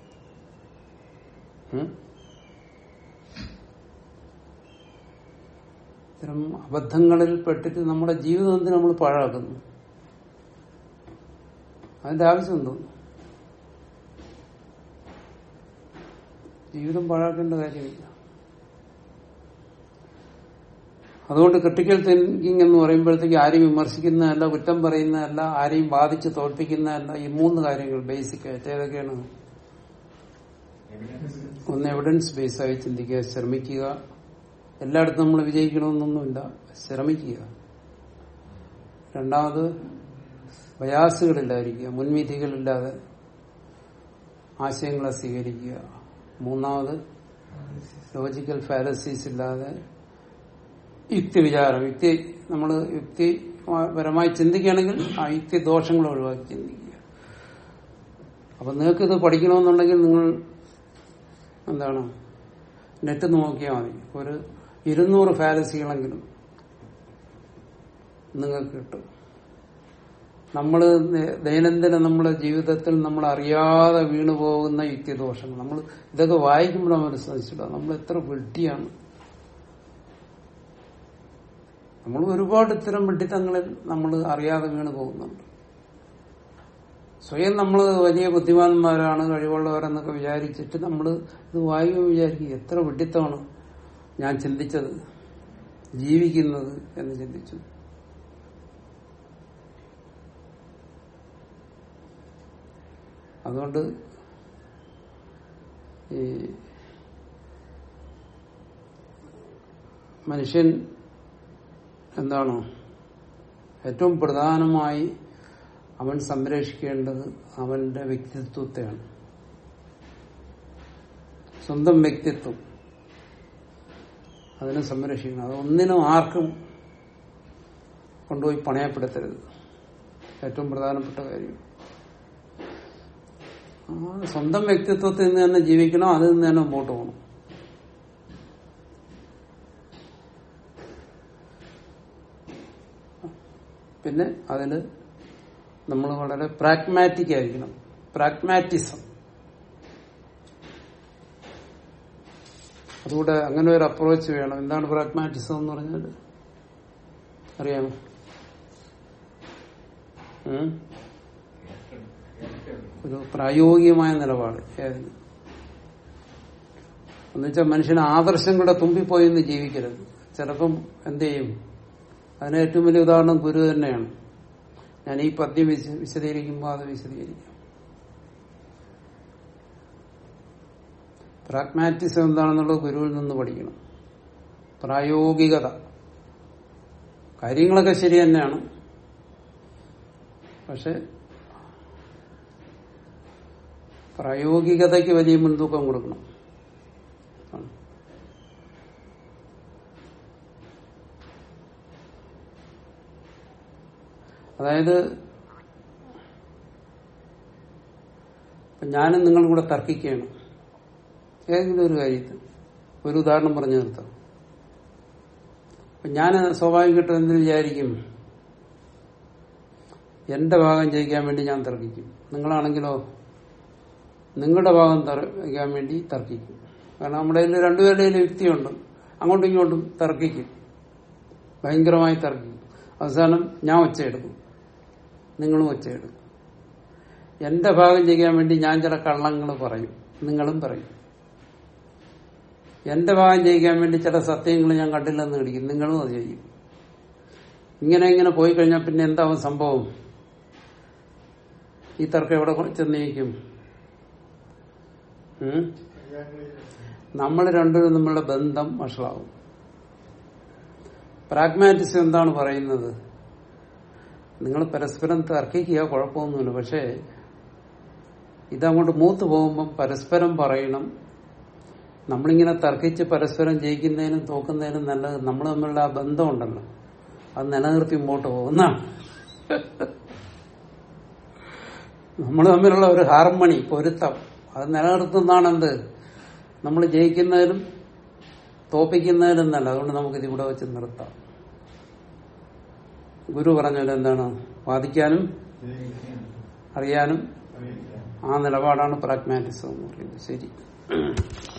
ഉം? ഇത്തരം അബദ്ധങ്ങളിൽ പെട്ടിട്ട് നമ്മുടെ ജീവിതം എന്തിനു നമ്മൾ പാഴാക്കുന്നു അതിന്റെ ആവശ്യമുണ്ടോ ജീവിതം പാഴാക്കേണ്ട കാര്യമില്ല അതുകൊണ്ട് ക്രിട്ടിക്കൽ തിങ്കിങ് എന്ന് പറയുമ്പോഴത്തേക്ക് ആരെയും വിമർശിക്കുന്നതല്ല കുറ്റം പറയുന്നതല്ല ആരെയും ബാധിച്ച് തോൽപ്പിക്കുന്നതല്ല ഈ മൂന്ന് കാര്യങ്ങൾ ബേസിക് ആയിട്ട് ഏതൊക്കെയാണ് ഒന്ന് എവിഡൻസ് ബേസ് ആയി ചിന്തിക്കുക ശ്രമിക്കുക എല്ലായിടത്തും നമ്മൾ വിജയിക്കണമെന്നൊന്നുമില്ല ശ്രമിക്കുക രണ്ടാമത് ബയാസുകളില്ലായിരിക്കുക മുൻവിധികളില്ലാതെ ആശയങ്ങളെ സ്വീകരിക്കുക മൂന്നാമത് ലോജിക്കൽ ഫാലസീസ് ഇല്ലാതെ യുക്തി വിചാരം യുക്തി നമ്മൾ യുക്തിപരമായി ചിന്തിക്കുകയാണെങ്കിൽ ആ യുക്തി ദോഷങ്ങൾ ഒഴിവാക്കി ചിന്തിക്കുക അപ്പൊ നിങ്ങൾക്ക് ഇത് പഠിക്കണമെന്നുണ്ടെങ്കിൽ നിങ്ങൾ എന്താണ് നെറ്റ് നോക്കിയാൽ മതി ഒരു ഇരുന്നൂറ് ഫാലസികളെങ്കിലും നിങ്ങൾക്ക് കിട്ടും നമ്മൾ ദൈനംദിന നമ്മുടെ ജീവിതത്തിൽ നമ്മൾ അറിയാതെ വീണു പോകുന്ന യുക്തിദോഷങ്ങൾ നമ്മൾ ഇതൊക്കെ വായിക്കുമ്പോഴാണ് മനസ്സിലാ നമ്മൾ എത്ര വെട്ടിയാണ് നമ്മൾ ഒരുപാട് ഇത്തരം വെട്ടിത്തങ്ങളിൽ നമ്മൾ അറിയാതെ വീണു പോകുന്നുണ്ട് സ്വയം നമ്മൾ വലിയ ബുദ്ധിമാന്മാരാണ് കഴിവുള്ളവരെന്നൊക്കെ വിചാരിച്ചിട്ട് നമ്മൾ ഇത് വായിക്കുമ്പോൾ വിചാരിക്കും എത്ര വെട്ടിത്തമാണ് ഞാൻ ചിന്തിച്ചത് ജീവിക്കുന്നത് എന്ന് ചിന്തിച്ചു അതുകൊണ്ട് ഈ മനുഷ്യൻ എന്താണ് ഏറ്റവും പ്രധാനമായി അവൻ സംരക്ഷിക്കേണ്ടത് അവന്റെ വ്യക്തിത്വത്തെയാണ് സ്വന്തം വ്യക്തിത്വം അതിനെ സംരക്ഷിക്കണം അത് ഒന്നിനും ആർക്കും കൊണ്ടുപോയി പണയപ്പെടുത്തരുത് ഏറ്റവും പ്രധാനപ്പെട്ട കാര്യം ആ സ്വന്തം വ്യക്തിത്വത്തിൽ നിന്ന് തന്നെ ജീവിക്കണം അതിൽ നിന്ന് തന്നെ മുമ്പോട്ട് പോകണം പിന്നെ അതിന് നമ്മൾ വളരെ പ്രാഗ്മാറ്റിക് ആയിരിക്കണം പ്രാഗ്മാറ്റിസം അതുകൂടെ അങ്ങനെ ഒരു അപ്രോച്ച് വേണം എന്താണ് പ്രാഗ്മാറ്റിസം എന്ന് പറഞ്ഞാൽ അറിയാമോ ഉം? ഒരു പ്രായോഗികമായ നിലപാട് ഏതിന് എന്നുവെച്ചാൽ മനുഷ്യന് ആദർശങ്ങളുടെ തുമ്പിപ്പോയി എന്ന് ജീവിക്കരുത് ചിലപ്പം എന്ത് ചെയ്യും അതിന് ഏറ്റവും വലിയ ഉദാഹരണം ഗുരു തന്നെയാണ് ഞാൻ ഈ പദ്യം വിശ- വിശദീകരിക്കുമ്പോൾ അത് വിശദീകരിക്കാം പ്രാഗ്മാറ്റിസം എന്താണെന്നുള്ളത് ഗുരുവിൽ നിന്ന് പഠിക്കണം പ്രായോഗികത കാര്യങ്ങളൊക്കെ ശരി തന്നെയാണ് പക്ഷെ പ്രായോഗികതയ്ക്ക് വലിയ മുൻതൂക്കം കൊടുക്കണം ആണ്. അതായത് ഇപ്പൊ ഞാനും നിങ്ങളും കൂടെ തർക്കിക്കുകയാണ് ഏതെങ്കിലും ഒരു കാര്യത്തിൽ ഒരു ഉദാഹരണം പറഞ്ഞു നിർത്താം അപ്പൊ ഞാൻ സ്വാഭാവികമായിട്ടും എന്ത് വിചാരിക്കും എന്റെ ഭാഗം ജയിക്കാൻ വേണ്ടി ഞാൻ തർക്കിക്കും നിങ്ങളാണെങ്കിലോ നിങ്ങളുടെ ഭാഗം തർക്കിക്കാൻ വേണ്ടി തർക്കിക്കും കാരണം നമ്മുടെ കയ്യിൽ രണ്ടുപേരുടെയും യുക്തിയുണ്ട് അങ്ങോട്ടും ഇങ്ങോട്ടും തർക്കിക്കും ഭയങ്കരമായി തർക്കിക്കും അവസാനം ഞാൻ ഒച്ചയെടുക്കും നിങ്ങളും ഒച്ചയെടുക്കും എന്റെ ഭാഗം ചെയ്യാൻ വേണ്ടി ഞാൻ ചില കള്ളങ്ങൾ പറയും നിങ്ങളും പറയും എന്റെ ഭാഗം ചെയ്യിക്കാൻ വേണ്ടി ചില സത്യങ്ങൾ ഞാൻ കണ്ടില്ലെന്ന് കടിക്കും നിങ്ങളും അത് ചെയ്യും ഇങ്ങനെ ഇങ്ങനെ പോയി കഴിഞ്ഞാൽ പിന്നെ എന്താവും സംഭവം ഈ തർക്കം എവിടെ ചെന്നേക്കും ഉം? നമ്മൾ രണ്ടുപേരും തമ്മിലുള്ള ബന്ധം വഷളാവും പ്രാഗ്മാറ്റിസം എന്താണ് പറയുന്നത് നിങ്ങൾ പരസ്പരം തർക്കിക്കുക കുഴപ്പമൊന്നുമില്ല പക്ഷേ ഇതങ്ങോട്ട് മൂത്ത് പോകുമ്പം പരസ്പരം പറയണം നമ്മളിങ്ങനെ തർക്കിച്ച് പരസ്പരം ജയിക്കുന്നതിനും തോക്കുന്നതിനും നല്ലത് നമ്മൾ തമ്മിലുള്ള ആ ബന്ധമുണ്ടല്ലോ അത് നിലനിർത്തി മുമ്പോട്ട് പോകുന്നതാണ് നമ്മൾ തമ്മിലുള്ള ഒരു ഹാർമണി പൊരുത്തം അത് നിലനിർത്തുന്നതാണ് എന്ത് നമ്മൾ ജയിക്കുന്നതിനും തോപ്പിക്കുന്നതിനും നല്ല അതുകൊണ്ട് നമുക്കിത് ഇവിടെ വെച്ച് നിർത്താം ഗുരു പറഞ്ഞാൽ എന്താണ് വാദിക്കാനും അറിയാനും ആ നിലപാടാണ് പ്രാഗ്മാറ്റിസം എന്ന് പറയുന്നത് ശരി